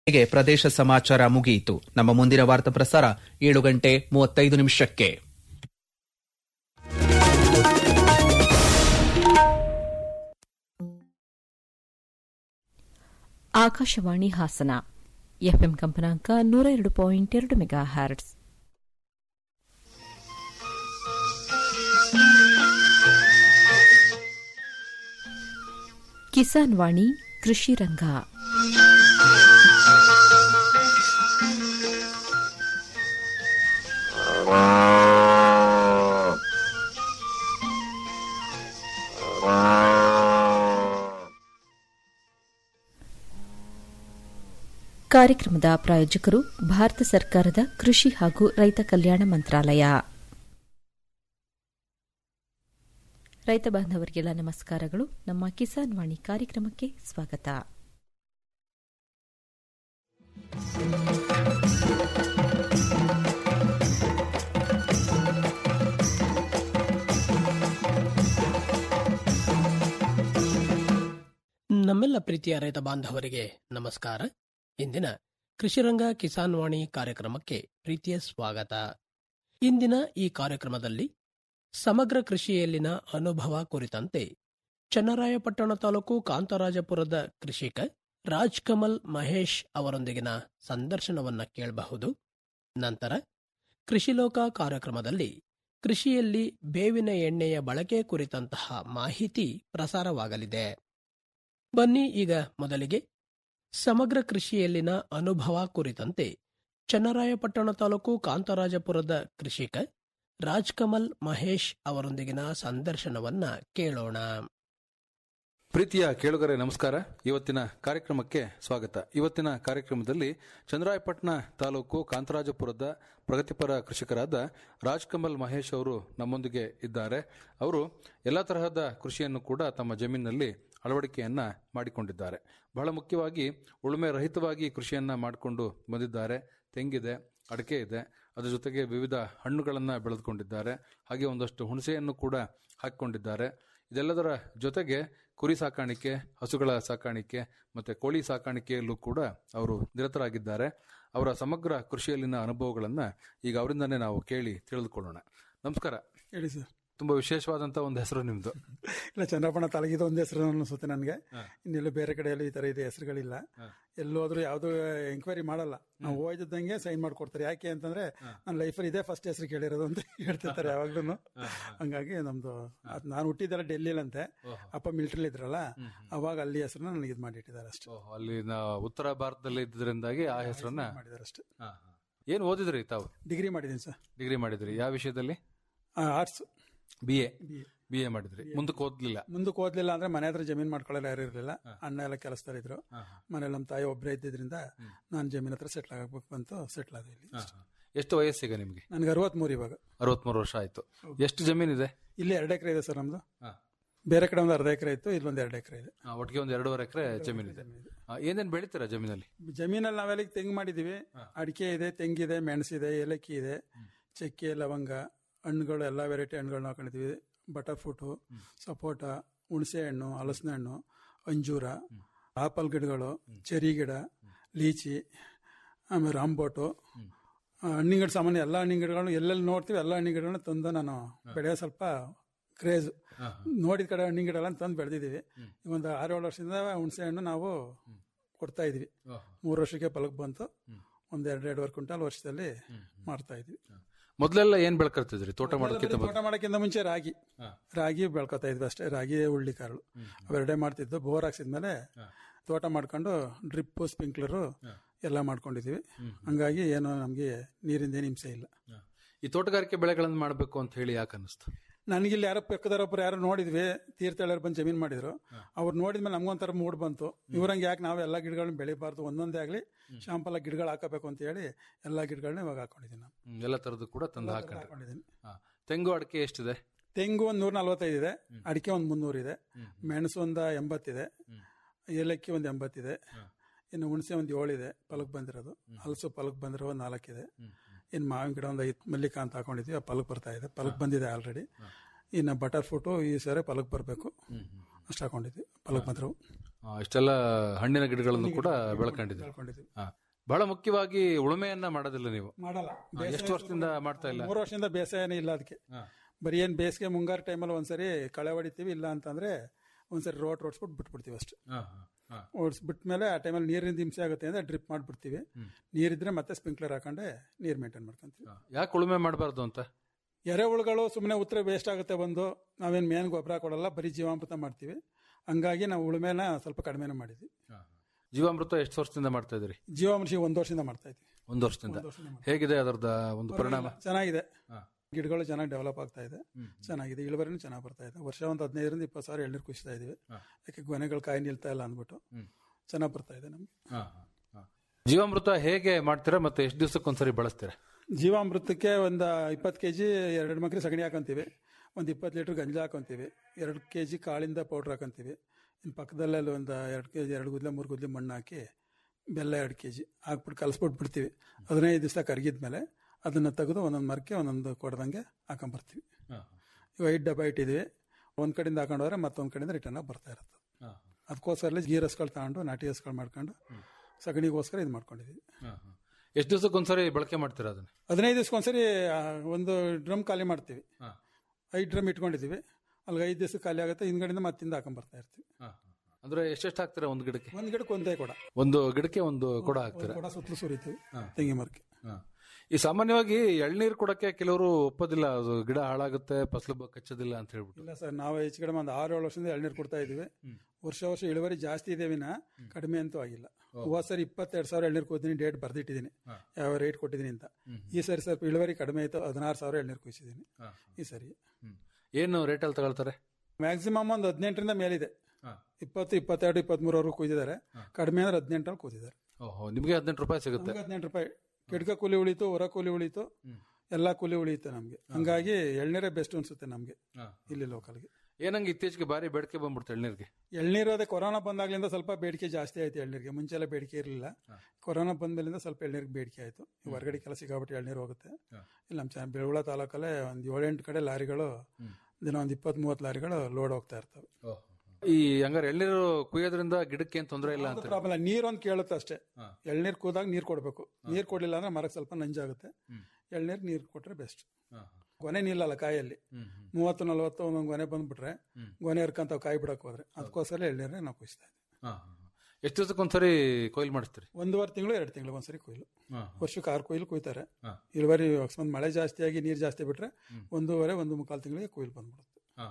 ಇಲ್ಲಿಗೆ ಪ್ರದೇಶ ಸಮಾಚಾರ ಮುಗಿಯಿತು ನಮ್ಮ ಮುಂದಿನ ವಾರ್ತಾ ಪ್ರಸಾರ ಏಳು ಗಂಟೆ ಮೂವತ್ತೈದು ನಿಮಿಷಕ್ಕೆ ಆಕಾಶವಾಣಿ ಹಾಸನ ಎಫ್ಎಂ ಕಂಪನಾಂಕ ನೂರ ಎರಡು ಪಾಯಿಂಟ್ ಎರಡು ಮೆಗಾ ಹ್ಯಾರ್ಟ್ಸ್ ಕಿಸಾನ್ ವಾಣಿ ಕೃಷಿ ರಂಗ ಕಾರ್ಯಕ್ರಮದ ಪ್ರಾಯೋಜಕರು ಭಾರತ ಸರ್ಕಾರದ ಕೃಷಿ ಹಾಗೂ ರೈತ ಕಲ್ಯಾಣ ಮಂತ್ರಾಲಯ ರೈತ ಬಾಂಧವರಿಗೆಲ್ಲ ನಮಸ್ಕಾರಗಳು ನಮ್ಮ ಕಿಸಾನ್ ವಾಣಿ ಕಾರ್ಯಕ್ರಮಕ್ಕೆ ಸ್ವಾಗತ ನಮ್ಮೆಲ್ಲ ಪ್ರೀತಿಯ ರೈತ ಬಾಂಧವರಿಗೆ ನಮಸ್ಕಾರ ಇಂದಿನ ಕೃಷಿರಂಗ ಕಿಸಾನ್ ವಾಣಿ ಕಾರ್ಯಕ್ರಮಕ್ಕೆ ಪ್ರೀತಿಯ ಸ್ವಾಗತ ಇಂದಿನ ಈ ಕಾರ್ಯಕ್ರಮದಲ್ಲಿ ಸಮಗ್ರ ಕೃಷಿಯಲ್ಲಿನ ಅನುಭವ ಕುರಿತಂತೆ ಚನ್ನರಾಯಪಟ್ಟಣ ತಾಲೂಕು ಕಾಂತರಾಜಪುರದ ಕೃಷಿಕ ರಾಜ್ ಕಮಲ್ ಮಹೇಶ್ ಅವರೊಂದಿಗಿನ ಸಂದರ್ಶನವನ್ನ ಕೇಳಬಹುದು ನಂತರ ಕೃಷಿಲೋಕ ಕಾರ್ಯಕ್ರಮದಲ್ಲಿ ಕೃಷಿಯಲ್ಲಿ ಬೇವಿನ ಎಣ್ಣೆಯ ಬಳಕೆ ಕುರಿತಂತಹ ಮಾಹಿತಿ ಪ್ರಸಾರವಾಗಲಿದೆ ಬನ್ನಿ ಈಗ ಮೊದಲಿಗೆ ಸಮಗ್ರ ಕೃಷಿಯಲ್ಲಿನ ಅನುಭವ ಕುರಿತಂತೆ ಚನ್ನರಾಯಪಟ್ಟಣ ತಾಲೂಕು ಕಾಂತರಾಜಪುರದ ಕೃಷಿಕ ರಾಜ್ಕಮಲ್ ಮಹೇಶ್ ಅವರೊಂದಿಗಿನ ಸಂದರ್ಶನವನ್ನ ಕೇಳೋಣ ಪ್ರೀತಿಯ ಕೇಳುಗರೆ ನಮಸ್ಕಾರ ಇವತ್ತಿನ ಕಾರ್ಯಕ್ರಮಕ್ಕೆ ಸ್ವಾಗತ ಇವತ್ತಿನ ಕಾರ್ಯಕ್ರಮದಲ್ಲಿ ಚಂದ್ರಾಯಪಟ್ಟಣ ತಾಲೂಕು ಕಾಂತರಾಜಪುರದ ಪ್ರಗತಿಪರ ಕೃಷಿಕರಾದ ರಾಜ್ಕಮಲ್ ಮಹೇಶ್ ಅವರು ನಮ್ಮೊಂದಿಗೆ ಇದ್ದಾರೆ ಅವರು ಎಲ್ಲ ತರಹದ ಕೃಷಿಯನ್ನು ಕೂಡ ತಮ್ಮ ಜಮೀನಿನಲ್ಲಿ ಅಳವಡಿಕೆಯನ್ನ ಮಾಡಿಕೊಂಡಿದ್ದಾರೆ ಬಹಳ ಮುಖ್ಯವಾಗಿ ಉಳುಮೆ ರಹಿತವಾಗಿ ಕೃಷಿಯನ್ನ ಮಾಡಿಕೊಂಡು ಬಂದಿದ್ದಾರೆ ತೆಂಗಿದೆ ಅಡಿಕೆ ಇದೆ ಅದರ ಜೊತೆಗೆ ವಿವಿಧ ಹಣ್ಣುಗಳನ್ನು ಬೆಳೆದುಕೊಂಡಿದ್ದಾರೆ ಹಾಗೆ ಒಂದಷ್ಟು ಹುಣಸೆಯನ್ನು ಕೂಡ ಹಾಕಿಕೊಂಡಿದ್ದಾರೆ ಇದೆಲ್ಲದರ ಜೊತೆಗೆ ಕುರಿ ಸಾಕಾಣಿಕೆ ಹಸುಗಳ ಸಾಕಾಣಿಕೆ ಮತ್ತೆ ಕೋಳಿ ಸಾಕಾಣಿಕೆಯಲ್ಲೂ ಕೂಡ ಅವರು ನಿರತರಾಗಿದ್ದಾರೆ ಅವರ ಸಮಗ್ರ ಕೃಷಿಯಲ್ಲಿನ ಅನುಭವಗಳನ್ನ ಈಗ ಅವರಿಂದನೇ ನಾವು ಕೇಳಿ ತಿಳಿದುಕೊಳ್ಳೋಣ ನಮಸ್ಕಾರ ಹೇಳಿ ಸರ್ ತುಂಬಾ ವಿಶೇಷವಾದಂತ ಒಂದು ಹೆಸರು ನಿಮ್ದು ಇಲ್ಲ ಚಂದ್ರಪ್ಪಣ ತಾಲೂಕಿದು ಒಂದು ಹೆಸರು ಅನಿಸುತ್ತೆ ನನಗೆ ಇನ್ನೆಲ್ಲೂ ಬೇರೆ ಕಡೆಯಲ್ಲೂ ಈ ತರ ಇದೆ ಹೆಸರುಗಳಿಲ್ಲ ಎಲ್ಲೋದ್ರೂ ಯಾವ್ದು ಎಂಕ್ವೈರಿ ಮಾಡಲ್ಲ ನಾವು ಓದಿದ್ದಂಗೆ ಸೈನ್ ಮಾಡ್ಕೊಡ್ತಾರೆ ಯಾಕೆ ಅಂತಂದ್ರೆ ನನ್ನ ಲೈಫಲ್ಲಿ ಇದೇ ಫಸ್ಟ್ ಹೆಸರು ಕೇಳಿರೋದು ಅಂತ ಹೇಳ್ತಿರ್ತಾರೆ ಯಾವಾಗ್ಲೂ ಹಂಗಾಗಿ ನಮ್ದು ಅದ್ ನಾನು ಹುಟ್ಟಿದ್ದೆಲ್ಲ ಡೆಲ್ಲಿಲಂತೆ ಅಪ್ಪ ಮಿಲಿಟರಿ ಇದ್ರಲ್ಲ ಅವಾಗ ಅಲ್ಲಿ ಹೆಸರನ್ನ ನನಗೆ ಇದು ಮಾಡಿಟ್ಟಿದ್ದಾರೆ ಅಷ್ಟೇ ಓಹ್, ಅಲ್ಲಿ ನಾವು ಉತ್ತರ ಭಾರತದಲ್ಲಿ ಇದ್ದರಿಂದಾಗಿ ಆ ಹೆಸರನ್ನ ಮಾಡಿದ್ದಾರೆ ಅಷ್ಟೇ ಏನ್ ಓದಿದ್ರಿ ತಾವು ಡಿಗ್ರಿ ಮಾಡಿದ್ದೀನಿ ಸರ್ ಡಿಗ್ರಿ ಮಾಡಿದ್ರಿ ಯಾವ ವಿಷಯದಲ್ಲಿ arts B A B A ಮಾಡಿದ್ರಿ ಮುಂದಕ್ಕೆ ಓದ್ಲಿಲ್ಲ ಮುಂದಕ್ಕೆ ಓದ್ಲಿಲ್ಲ ಅಂದ್ರೆ ಮನೆ ಹತ್ರ ಜಮೀನ್ ಮಾಡ್ಕೊಳ್ಳೋರು ಯಾರು ಇರಲಿಲ್ಲ ಅಣ್ಣ ಎಲ್ಲ ಕೆಲಸದಲ್ಲಿದ್ರು ಮನೇಲಿ ನಮ್ಮ ತಾಯಿ ಒಬ್ಬರೇ ಇದ್ದಿದ್ರಿಂದ ನಾನು ಜಮೀನ್ ಹತ್ರ ಸೆಟ್ಲ್ ಆಗಬೇಕು ಬಂತು ಸೆಟ್ಲ್ ಆದ ಇಲ್ಲಿ ಎಷ್ಟು ವಯಸ್ಸೀಗ ನಿಮ್ಗೆ ನನಗೆ ಅರವತ್ಮೂರು ಇವಾಗ ಅರವತ್ಮೂರು ವರ್ಷ ಆಯ್ತು ಎಷ್ಟು ಜಮೀನಿದೆ ಇಲ್ಲಿ ಎರಡು ಎಕರೆ ಇದೆ ಸರ್ ನಮ್ದು ಬೇರೆ ಕಡೆ ಒಂದು ಅರ್ಧ ಎಕರೆ ಇತ್ತು ಇಲ್ಲಿ ಒಂದು ಎರಡು ಎಕರೆ ಇದೆ ಆ, ಒಟ್ಟಿಗೆ ಒಂದು ಎರಡೂವರೆ ಎಕರೆ ಜಮೀನಿದೆ ಆ, ಏನೇನ್ ಬೆಳಿತೀರಾ ಜಮೀನಲ್ಲಿ ಜಮೀನಲ್ಲಿ ನಾವೆಲ್ಲ ಈಗ ತೆಂಗು ಮಾಡಿದೀವಿ ಅಡಿಕೆ ಇದೆ ತೆಂಗಿದೆ ಮೆಣಸಿದೆ ಏಲಕ್ಕಿ ಇದೆ ಚಕ್ಕೆ ಲವಂಗ ಹಣ್ಣುಗಳು ಎಲ್ಲ ವೆರೈಟಿ ಹಣ್ಣುಗಳನ್ನ ಹಾಕೊಂಡಿದೀವಿ ಬಟರ್ ಫ್ರೂಟು ಸಪೋಟ ಹುಣಸೆ ಹಣ್ಣು ಹಲಸಿನ ಹಣ್ಣು ಅಂಜೂರ ಆಪಲ್ ಗಿಡಗಳು ಚೆರಿ ಗಿಡ ಲೀಚಿ ಆಮೇಲೆ ರಾಂಬೋಟು ಆ, ಹಣ್ಣಿನ ಗಿಡ ಸಾಮಾನ್ಯ ಎಲ್ಲ ಹಣ್ಣಿನ ಗಿಡಗಳನ್ನು ಎಲ್ಲೆಲ್ಲಿ ನೋಡ್ತೀವಿ ಎಲ್ಲ ಹಣ್ಣಿನ ಗಿಡಗಳನ್ನ ತಂದು ನಾನು ಬೆಳೆಯೋ ಸ್ವಲ್ಪ ಕ್ರೇಜ್ ನೋಡಿದ ಕಡೆ ಹಣ್ಣಿನ ಗಿಡ ಎಲ್ಲ ತಂದು ಬೆಳೆದಿದ್ದೀವಿ ಒಂದು ಆರು ಏಳು ವರ್ಷದಿಂದ ಹುಣಸೆ ಹಣ್ಣು ನಾವು ಕೊಡ್ತಾ ಇದೀವಿ ಮೂರು ವರ್ಷಕ್ಕೆ ಫಲಕ್ ಬಂತು ಒಂದ್ ಎರಡು ಎರಡೂವರೆ ಕ್ವಿಂಟಾಲ್ ವರ್ಷದಲ್ಲಿ ಮಾಡ್ತಾ ಇದ್ವಿ ಮೊದ್ಲೆಲ್ಲ ಏನ್ ಬೆಳ್ಕೊಳ್ತಿದ್ರಿ ತೋಟ ಮಾಡೋಕ್ಕಿಂತ ತೋಟ ಮಾಡೋಕ್ಕಿಂತ ಮುಂಚೆ ರಾಗಿ ರಾಗಿ ಬೆಳ್ಕೊತಾ ಇದ್ವಿ ಅಷ್ಟೇ ರಾಗಿ ಉಳ್ಳಿ ಕಾಳು ಅವೆರಡೇ ಮಾಡ್ತಿದ್ದು ಬೋರ್ ಹಾಕ್ಸಿದ್ಮೇಲೆ ತೋಟ ಮಾಡ್ಕೊಂಡು ಡ್ರಿಪ್ ಸ್ಪ್ರಿಂಕ್ಲರು ಎಲ್ಲ ಮಾಡ್ಕೊಂಡಿದೀವಿ ಹಂಗಾಗಿ ಏನು ನಮ್ಗೆ ನೀರಿಂದ ಏನು ಹಿಂಸೆ ಇಲ್ಲ ಈ ತೋಟಗಾರಿಕೆ ಬೆಳೆಗಳನ್ನ ಮಾಡ್ಬೇಕು ಅಂತ ಹೇಳಿ ಯಾಕೆ ಅನಿಸ್ತು ನನಗಿಲ್ಲಿ ಯಾರೋ ಪಕ್ಕದವರೊಬ್ರು ಯಾರೋ ನೋಡಿದ್ವಿ ತೀರ್ಥಹಳ್ಳಿಯವ್ರು ಬಂದು ಜಮೀನ್ ಮಾಡಿದ್ರು ಅವ್ರು ನೋಡಿದ್ಮೇಲೆ ನಮ್ಗೊಂಥರ ಮೂಡ್ ಬಂತು ಇವ್ರಂಗೆ ಯಾಕೆ ನಾವು ಎಲ್ಲ ಗಿಡಗಳನ್ನ ಬೆಳಿಬಾರ್ದು ಒಂದೊಂದೇ ಆಗಲಿ ಶಾಂಪಲ್ ಗಿಡಗಳು ಹಾಕಬೇಕು ಅಂತ ಹೇಳಿ ಎಲ್ಲ ಗಿಡಗಳನ್ನ ಇವಾಗ ಹಾಕೊಂಡಿದ್ದೀನಿ ನಾನು ಹ್ಮ್, ಎಲ್ಲ ತರದ್ದು ಕೂಡ ತಂದು ಹಾಕೊಂಡ್ರಿ ಹಾಕೊಂಡಿದ್ದೀನಿ ಹಾ. ತೆಂಗು ಅಡಿಕೆ ಎಷ್ಟಿದೆ ತೆಂಗು ಒಂದು ನೂರ ನಲ್ವತ್ತೈದು ಇದೆ ಅಡಿಕೆ ಒಂದು ಮುನ್ನೂರು ಇದೆ ಮೆಣಸು ಒಂದು ಎಂಬತ್ತಿದೆ ಏಲಕ್ಕಿ ಒಂದು ಎಂಬತ್ತಿದೆ ಇನ್ನು ಹುಣಸೆ ಒಂದು ಏಳಿದೆ ಪಲಕ್ ಬಂದಿರೋದು ಹಲಸು ಪಲಕ್ ಬಂದಿರೋ ಒಂದು ನಾಲ್ಕಿದೆ ಇನ್ನು ಮಾವಿನ ಗಿಡ ಒಂದು ಐದು ಮಲ್ಲಿಕ ಅಂತ ಹಾಕೊಂಡಿದ್ವಿ ಆ ಪಲಕ್ ಬರ್ತಾ ಇದೆ ಪಲಕ್ ಬಂದಿದೆ ಆಲ್ರೆಡಿ ಇನ್ನು ಬಟರ್ ಫ್ರೂಟು ಈ ಸರಿ ಪಲಕ್ ಬರಬೇಕು ಅಷ್ಟು ಹಾಕೊಂಡಿದ್ವಿ ಪಲಕ್ ಬಂದ್ರು ಆ, ಇಷ್ಟೆಲ್ಲ ಹಣ್ಣಿನ ಗಿಡಗಳನ್ನು ಕೂಡ ಬೆಳ್ಕೊಂಡಿದ್ದೀರಿ ಬೆಳ್ಕೊಂಡಿದ್ದೀವಿ ಹಾ. ಬಹಳ ಮುಖ್ಯವಾಗಿ ಉಳುಮೆಯನ್ನ ಮಾಡೋದಿಲ್ಲ ನೀವು ಮಾಡಲ್ಲ ಆ, ಎಷ್ಟು ವರ್ಷದಿಂದ ಮಾಡ್ತಾ ಇಲ್ಲ ಮೂರು ವರ್ಷದಿಂದ ಬೇಸಾಯನೇ ಇಲ್ಲ ಅದಕ್ಕೆ ಹಾ. ಬರೀ ಏನ್ ಬೇಸಿಗೆ ಮುಂಗಾರು ಟೈಮಲ್ಲಿ ಒಂದ್ಸರಿ ಕಳೆ ಹೊಡಿತೀವಿ ಇಲ್ಲ ಅಂತಂದ್ರೆ ಒಂದ್ಸರಿ ರೋಟ್ ಓಡಿಸ್ಬಿಟ್ಟು ಬಿಟ್ಬಿಡ್ತೀವಿ ಅಷ್ಟೇ ಹಾ, ಹಾ, ಹಾ. ಓಡಿಸ್ಬಿಟ್ಮೇಲೆ ಆ ಟೈಮಲ್ಲಿ ನೀರಿನ ಹಿಂಸೆ ಆಗುತ್ತೆ ಅಂದ್ರೆ ಡ್ರಿಪ್ ಮಾಡ್ಬಿಡ್ತೀವಿ ನೀರಿದ್ರೆ ಮತ್ತೆ ಸ್ಪ್ರಿಂಕ್ಲರ್ ಹಾಕೊಂಡೆ ನೀರು ಮೇಂಟೈನ್ ಮಾಡ್ಕೊಂತೀವಿ ಹಾ. ಯಾಕೆ ಉಳುಮೆ ಮಾಡಬಾರ್ದು ಅಂತ ಎರೆಹುಳುಗಳು ಸುಮ್ಮನೆ ಉತ್ತರ ವೇಸ್ಟ್ ಆಗುತ್ತೆ ಬಂದು ನಾವೇನು ಮೇನ್ ಗೊಬ್ಬರ ಕೊಡಲ್ಲ ಬರೀ ಜೀವಾಮೃತ ಮಾಡ್ತೀವಿ ಹಂಗಾಗಿ ನಾವು ಉಳುಮೆನ ಸ್ವಲ್ಪ ಕಡಿಮೆನೇ ಮಾಡಿದ್ವಿ ಜೀವಾಮೃತ ಎಷ್ಟು ವರ್ಷದಿಂದ ಮಾಡ್ತಾ ಇದ್ರಿ ಜೀವಾಮೃಷಿ ಒಂದು ವರ್ಷದಿಂದ ಮಾಡ್ತಾ ಇದ್ವಿ ಒಂದು ವರ್ಷದಿಂದ ಹೇಗಿದೆ ಅದರದ ಒಂದು ಪರಿಣಾಮ ಚೆನ್ನಾಗಿದೆ ಹಾ. ಗಿಡಗಳು ಚೆನ್ನಾಗಿ ಡೆವಲಪ್ ಆಗ್ತಾ ಇದೆ ಚೆನ್ನಾಗಿದೆ ಇಳುವರಿನೂ ಚೆನ್ನಾಗಿ ಬರ್ತಾ ಇದೆ ವರ್ಷ ಒಂದು ಹದಿನೈದರಿಂದ ಇಪ್ಪತ್ತು ಸಾವಿರ ಎಳ್ನೀರು ಕುಸಿತಾ ಇದೀವಿ ಯಾಕೆ ಗೊನೆಗಳು ಕಾಯಿ ನಿಲ್ತಾ ಇಲ್ಲ ಅಂದ್ಬಿಟ್ಟು ಚೆನ್ನಾಗಿ ಬರ್ತಾ ಇದೆ ನಮ್ಗೆ ಹಾ, ಹಾ, ಹಾ. ಜೀವಾಮೃತ ಹೇಗೆ ಮಾಡ್ತೀರಾ ಮತ್ತೆ ಎಷ್ಟು ದಿವಸಕ್ಕೊಂದ್ಸರಿ ಬಳಸ್ತೀರಾ ಜೀವಾಮೃತಕ್ಕೆ ಒಂದು ಇಪ್ಪತ್ತು ಕೆ ಜಿ ಎರಡು ಮಕ್ರಿ ಸಗಣಿ ಹಾಕೊಂತೀವಿ ಒಂದು ಇಪ್ಪತ್ತು ಲೀಟ್ರ್ ಗಂಜಲ ಹಾಕೊಂತೀವಿ ಎರಡು ಕೆ ಜಿ ಕಾಳಿಂದ ಪೌಡ್ರ್ ಹಾಕೊಂತೀವಿ ಇನ್ನು ಪಕ್ಕದಲ್ಲೆಲ್ಲ ಒಂದು ಎರಡು ಕೆ ಜಿ ಎರಡು ಗುದ್ಲೆ ಮೂರು ಗುದ್ಲೆ ಮಣ್ಣು ಹಾಕಿ ಬೆಲ್ಲ ಎರಡು ಕೆ ಜಿ ಹಾಕ್ಬಿಟ್ಟು ಕಲಿಸ್ಬಿಟ್ಟು ಬಿಡ್ತೀವಿ ಹದಿನೈದು ದಿವಸ ಕರಗಿದ್ಮೇಲೆ ಅದನ್ನು ತೆಗೆದು ಒಂದೊಂದು ಮರಕ್ಕೆ ಒಂದೊಂದು ಕೊಡ್ದಂಗೆ ಹಾಕೊಂಬರ್ತೀವಿ ಇವು ಐದು ಡಬ್ಬ ಇಟ್ಟಿದ್ದೀವಿ ಒಂದು ಕಡೆಯಿಂದ ಹಾಕೊಂಡು ಹೋದ್ರೆ ಮತ್ತೊಂದು ಕಡೆಯಿಂದ ರಿಟರ್ನ್ ಆಗಿ ಬರ್ತಾ ಇರುತ್ತೆ ಅದಕ್ಕೋಸ್ಕರ ಗೀರ್ ಹಸ್ಗಳು ತಗೊಂಡು ನಾಟಿ ಹಸ್ಗಳು ಮಾಡ್ಕೊಂಡು ಸಗಣಿಗೋಸ್ಕರ ಇದು ಮಾಡ್ಕೊಂಡಿದ್ದೀವಿ ಎಷ್ಟು ದಿವಸಕ್ಕೊಂದ್ಸರಿ ಬಳಕೆ ಮಾಡ್ತೀರಾ ಅದನ್ನ ಹದಿನೈದು ದಿವ್ಸಕ್ಕೊಂದ್ಸರಿ ಆ, ಒಂದು ಡ್ರಮ್ ಖಾಲಿ ಮಾಡ್ತೀವಿ ಐದು ಡ್ರಮ್ ಇಟ್ಕೊಂಡಿದ್ದೀವಿ ಅಲ್ಲಿಗೆ ಐದು ದಿವಸ ಖಾಲಿ ಆಗುತ್ತೆ ಹಿಂದ್ಗಡೆಯಿಂದ ಮತ್ತಿಂದ ಹಾಕೊಂಡ್ ಇರ್ತೀವಿ ಅಂದ್ರೆ ಎಷ್ಟೆಷ್ಟು ಹಾಕ್ತೀರಾ ಒಂದು ಗಿಡಕ್ಕೆ ಒಂದು ಗಿಡಕ್ಕೆ ಒಂದೇ ಕೊಡ ಒಂದು ಗಿಡಕ್ಕೆ ಒಂದು ಕೊಡ ಹಾಕ್ತೀರಾ ಕೊಡ ಸುತ್ತಲೂ ಸುರಿತೀವಿ ತೆಂಗಿ ಮರಕ್ಕೆ ಈ ಸಾಮಾನ್ಯವಾಗಿ ಎಳ್ನೀರು ಕೊಡಕ್ಕೆ ಕೆಲವರು ಒಪ್ಪೋದಿಲ್ಲ ಅದು ಗಿಡ ಹಾಳಾಗುತ್ತೆ ಫಸಲು ಬ- ಕಚ್ಚೋದಿಲ್ಲ ಅಂತ ಹೇಳ್ಬಿಟ್ಟು ಇಲ್ಲ ಸರ್ ನಾವು ಹೆಚ್ಚು ಕಡಿಮೆ ಒಂದು ಆರು ಏಳು ವರ್ಷದಿಂದ ಎಳ್ನೀರು ಕೊಡ್ತಾ ಇದೀವಿ ವರ್ಷ ವರ್ಷ ಇಳುವರಿ ಜಾಸ್ತಿ ಇದೆ ವಿನ ಕಡಿಮೆ ಅಂತೂ ಆಗಿಲ್ಲ ಹೋದ ಸರಿ ಇಪ್ಪತ್ತೆರಡು ಸಾವಿರ ಎಳ್ನೀರು ಕೂತೀನಿ ಡೇಟ್ ಬರ್ದಿಟ್ಟಿದ್ದೀನಿ ಯಾವ ರೇಟ್ ಕೊಟ್ಟಿದ್ದೀನಿ ಅಂತ ಈ ಸರಿ ಸ್ವಲ್ಪ ಇಳುವರಿ ಕಡಿಮೆ ಆಯ್ತು ಹದಿನಾರು ಸಾವಿರ ಎಳ್ನೀರು ಕುಯ್ಸಿದ್ದೀನಿ ಈ ಸರಿ ಹ್ಮ್. ಏನು ರೇಟಲ್ಲಿ ತಗೊಳ್ತಾರೆ ಮ್ಯಾಕ್ಸಿಮಮ್ ಒಂದು ಹದಿನೆಂಟರಿಂದ ಮೇಲಿದೆ ಇಪ್ಪತ್ತು ಇಪ್ಪತ್ತೆರಡು ಇಪ್ಪತ್ಮೂರವರೆಗೂ ಕೂದಿದ್ದಾರೆ ಕಡಿಮೆ ಅಂದ್ರೆ ಹದಿನೆಂಟರಲ್ಲಿ ಕೂದಿದ್ದಾರೆ ಓಹೋ ನಿಮಗೆ ಹದಿನೆಂಟು ರೂಪಾಯಿ ಸಿಗುತ್ತೆ ನಮ್ಗೆ ಹದಿನೆಂಟು ರೂಪಾಯಿ ಕಿಡ್ಕ ಕೂಲಿ ಉಳಿತು ಹೊರ ಕೂಲಿ ಉಳಿತು ಎಲ್ಲ ಕೂಲಿ ಉಳಿಯುತ್ತೆ ನಮ್ಗೆ ಹಂಗಾಗಿ ಎಳ್ನೀರೇ ಬೆಸ್ಟ್ ಅನ್ಸುತ್ತೆ ನಮ್ಗೆ ಇಲ್ಲಿ ಲೋಕಲ್ಗೆ ಏನಂಗೆ ಇತ್ತೀಚೆಗೆ ಭಾರಿ ಬೇಡಿಕೆ ಬಂದ್ಬಿಡ್ತು ಎಳ್ನೀರ್ಗೆ ಎಳ್ನೀರು ಅದೇ ಕೊರೋನಾ ಬಂದಾಗ್ಲಿಂದ ಸ್ವಲ್ಪ ಬೇಡಿಕೆ ಜಾಸ್ತಿ ಆಯ್ತು ಎಳ್ನೀರಿಗೆ ಮುಂಚೆ ಎಲ್ಲ ಬೇಡಿಕೆ ಇರಲಿಲ್ಲ ಕೊರೋನಾ ಬಂದ್ಮೇಲಿಂದ ಸ್ವಲ್ಪ ಎಳ್ನೀರಿಗೆ ಬೇಡಿಕೆ ಆಯ್ತು ಈ ಹೊರಗಡೆ ಕೆಲ ಸಿಕ್ಕಾಬಿಟ್ಟು ಎಳ್ನೀರು ಹೋಗುತ್ತೆ ಇಲ್ಲ ನಮ್ಮ ಚ ಬೆಳಗುಳ ತಾಲೂಕಲ್ಲೇ ಒಂದು ಏಳೆಂಟು ಕಡೆ ಲಾರಿಗಳು ದಿನ ಒಂದು ಇಪ್ಪತ್ತ್ ಮೂವತ್ತು ಲಾರಿಗಳು ಲೋಡ್ ಹೋಗ್ತಾ ಇರ್ತವೆ ಈ ಹಂಗಾರೆ ಎಳ್ನೀರು ಕುಯ್ಯೋದ್ರಿಂದ ಗಿಡಕ್ಕೆ ಏನ್ ತೊಂದರೆ ಇಲ್ಲ ಅಂತ ಪ್ರಾಬ್ಲಮ್ ನೀರೊಂದು ಕೇಳುತ್ತೆ ಅಷ್ಟೇ ಎಳ್ನೀರು ಕೂದಾಗ ನೀರು ಕೊಡಬೇಕು ನೀರು ಕೊಡಲಿಲ್ಲ ಅಂದ್ರೆ ಮರಕ್ಕೆ ಸ್ವಲ್ಪ ನಂಜಾಗುತ್ತೆ ಎಳ್ನೀರು ನೀರು ಕೊಟ್ರೆ ಬೆಸ್ಟ್ ಗೊನೆ ನಿಲ್ಲಲ್ಲ ಕಾಯಲ್ಲಿ ಮೂವತ್ತು ನಲ್ವತ್ತು ಒಂದೊಂದು ಗೊನೆ ಬಂದ್ಬಿಟ್ರೆ ಗೊನೆ ಹರ್ಕಂತ ಕಾಯಿ ಬಿಡಕ್ ಹೋದ್ರೆ ಅದಕ್ಕೋಸ್ಕರ ಎಳ್ನೀರೇ ನಾವು ಕುಯ್ಸ್ತಾ ಇದ್ದೀವಿ ಎಷ್ಟು ದಿವಸಕ್ಕೊಂದ್ಸರಿ ಕೊಯ್ಲು ಮಾಡಿಸ್ತೀರಿ ಒಂದೂವರೆ ತಿಂಗಳು ಎರಡು ತಿಂಗಳು ಒಂದ್ಸರಿ ಕೊಯ್ಲು ವರ್ಷಕ್ಕೆ ಆರು ಕೊಯ್ಲು ಕುಯ್ತಾರೆ ಇಳುವರಿ ಅಕಸ್ಮಾತ್ ಮಳೆ ಜಾಸ್ತಿ ಆಗಿ ನೀರು ಜಾಸ್ತಿ ಬಿಟ್ರೆ ಒಂದೂವರೆ ಒಂದು ಮುಕ್ಕಾಲು ತಿಂಗಳಿಗೆ ಕೊಯ್ಲು ಬಂದ್ಬಿಡುತ್ತೆ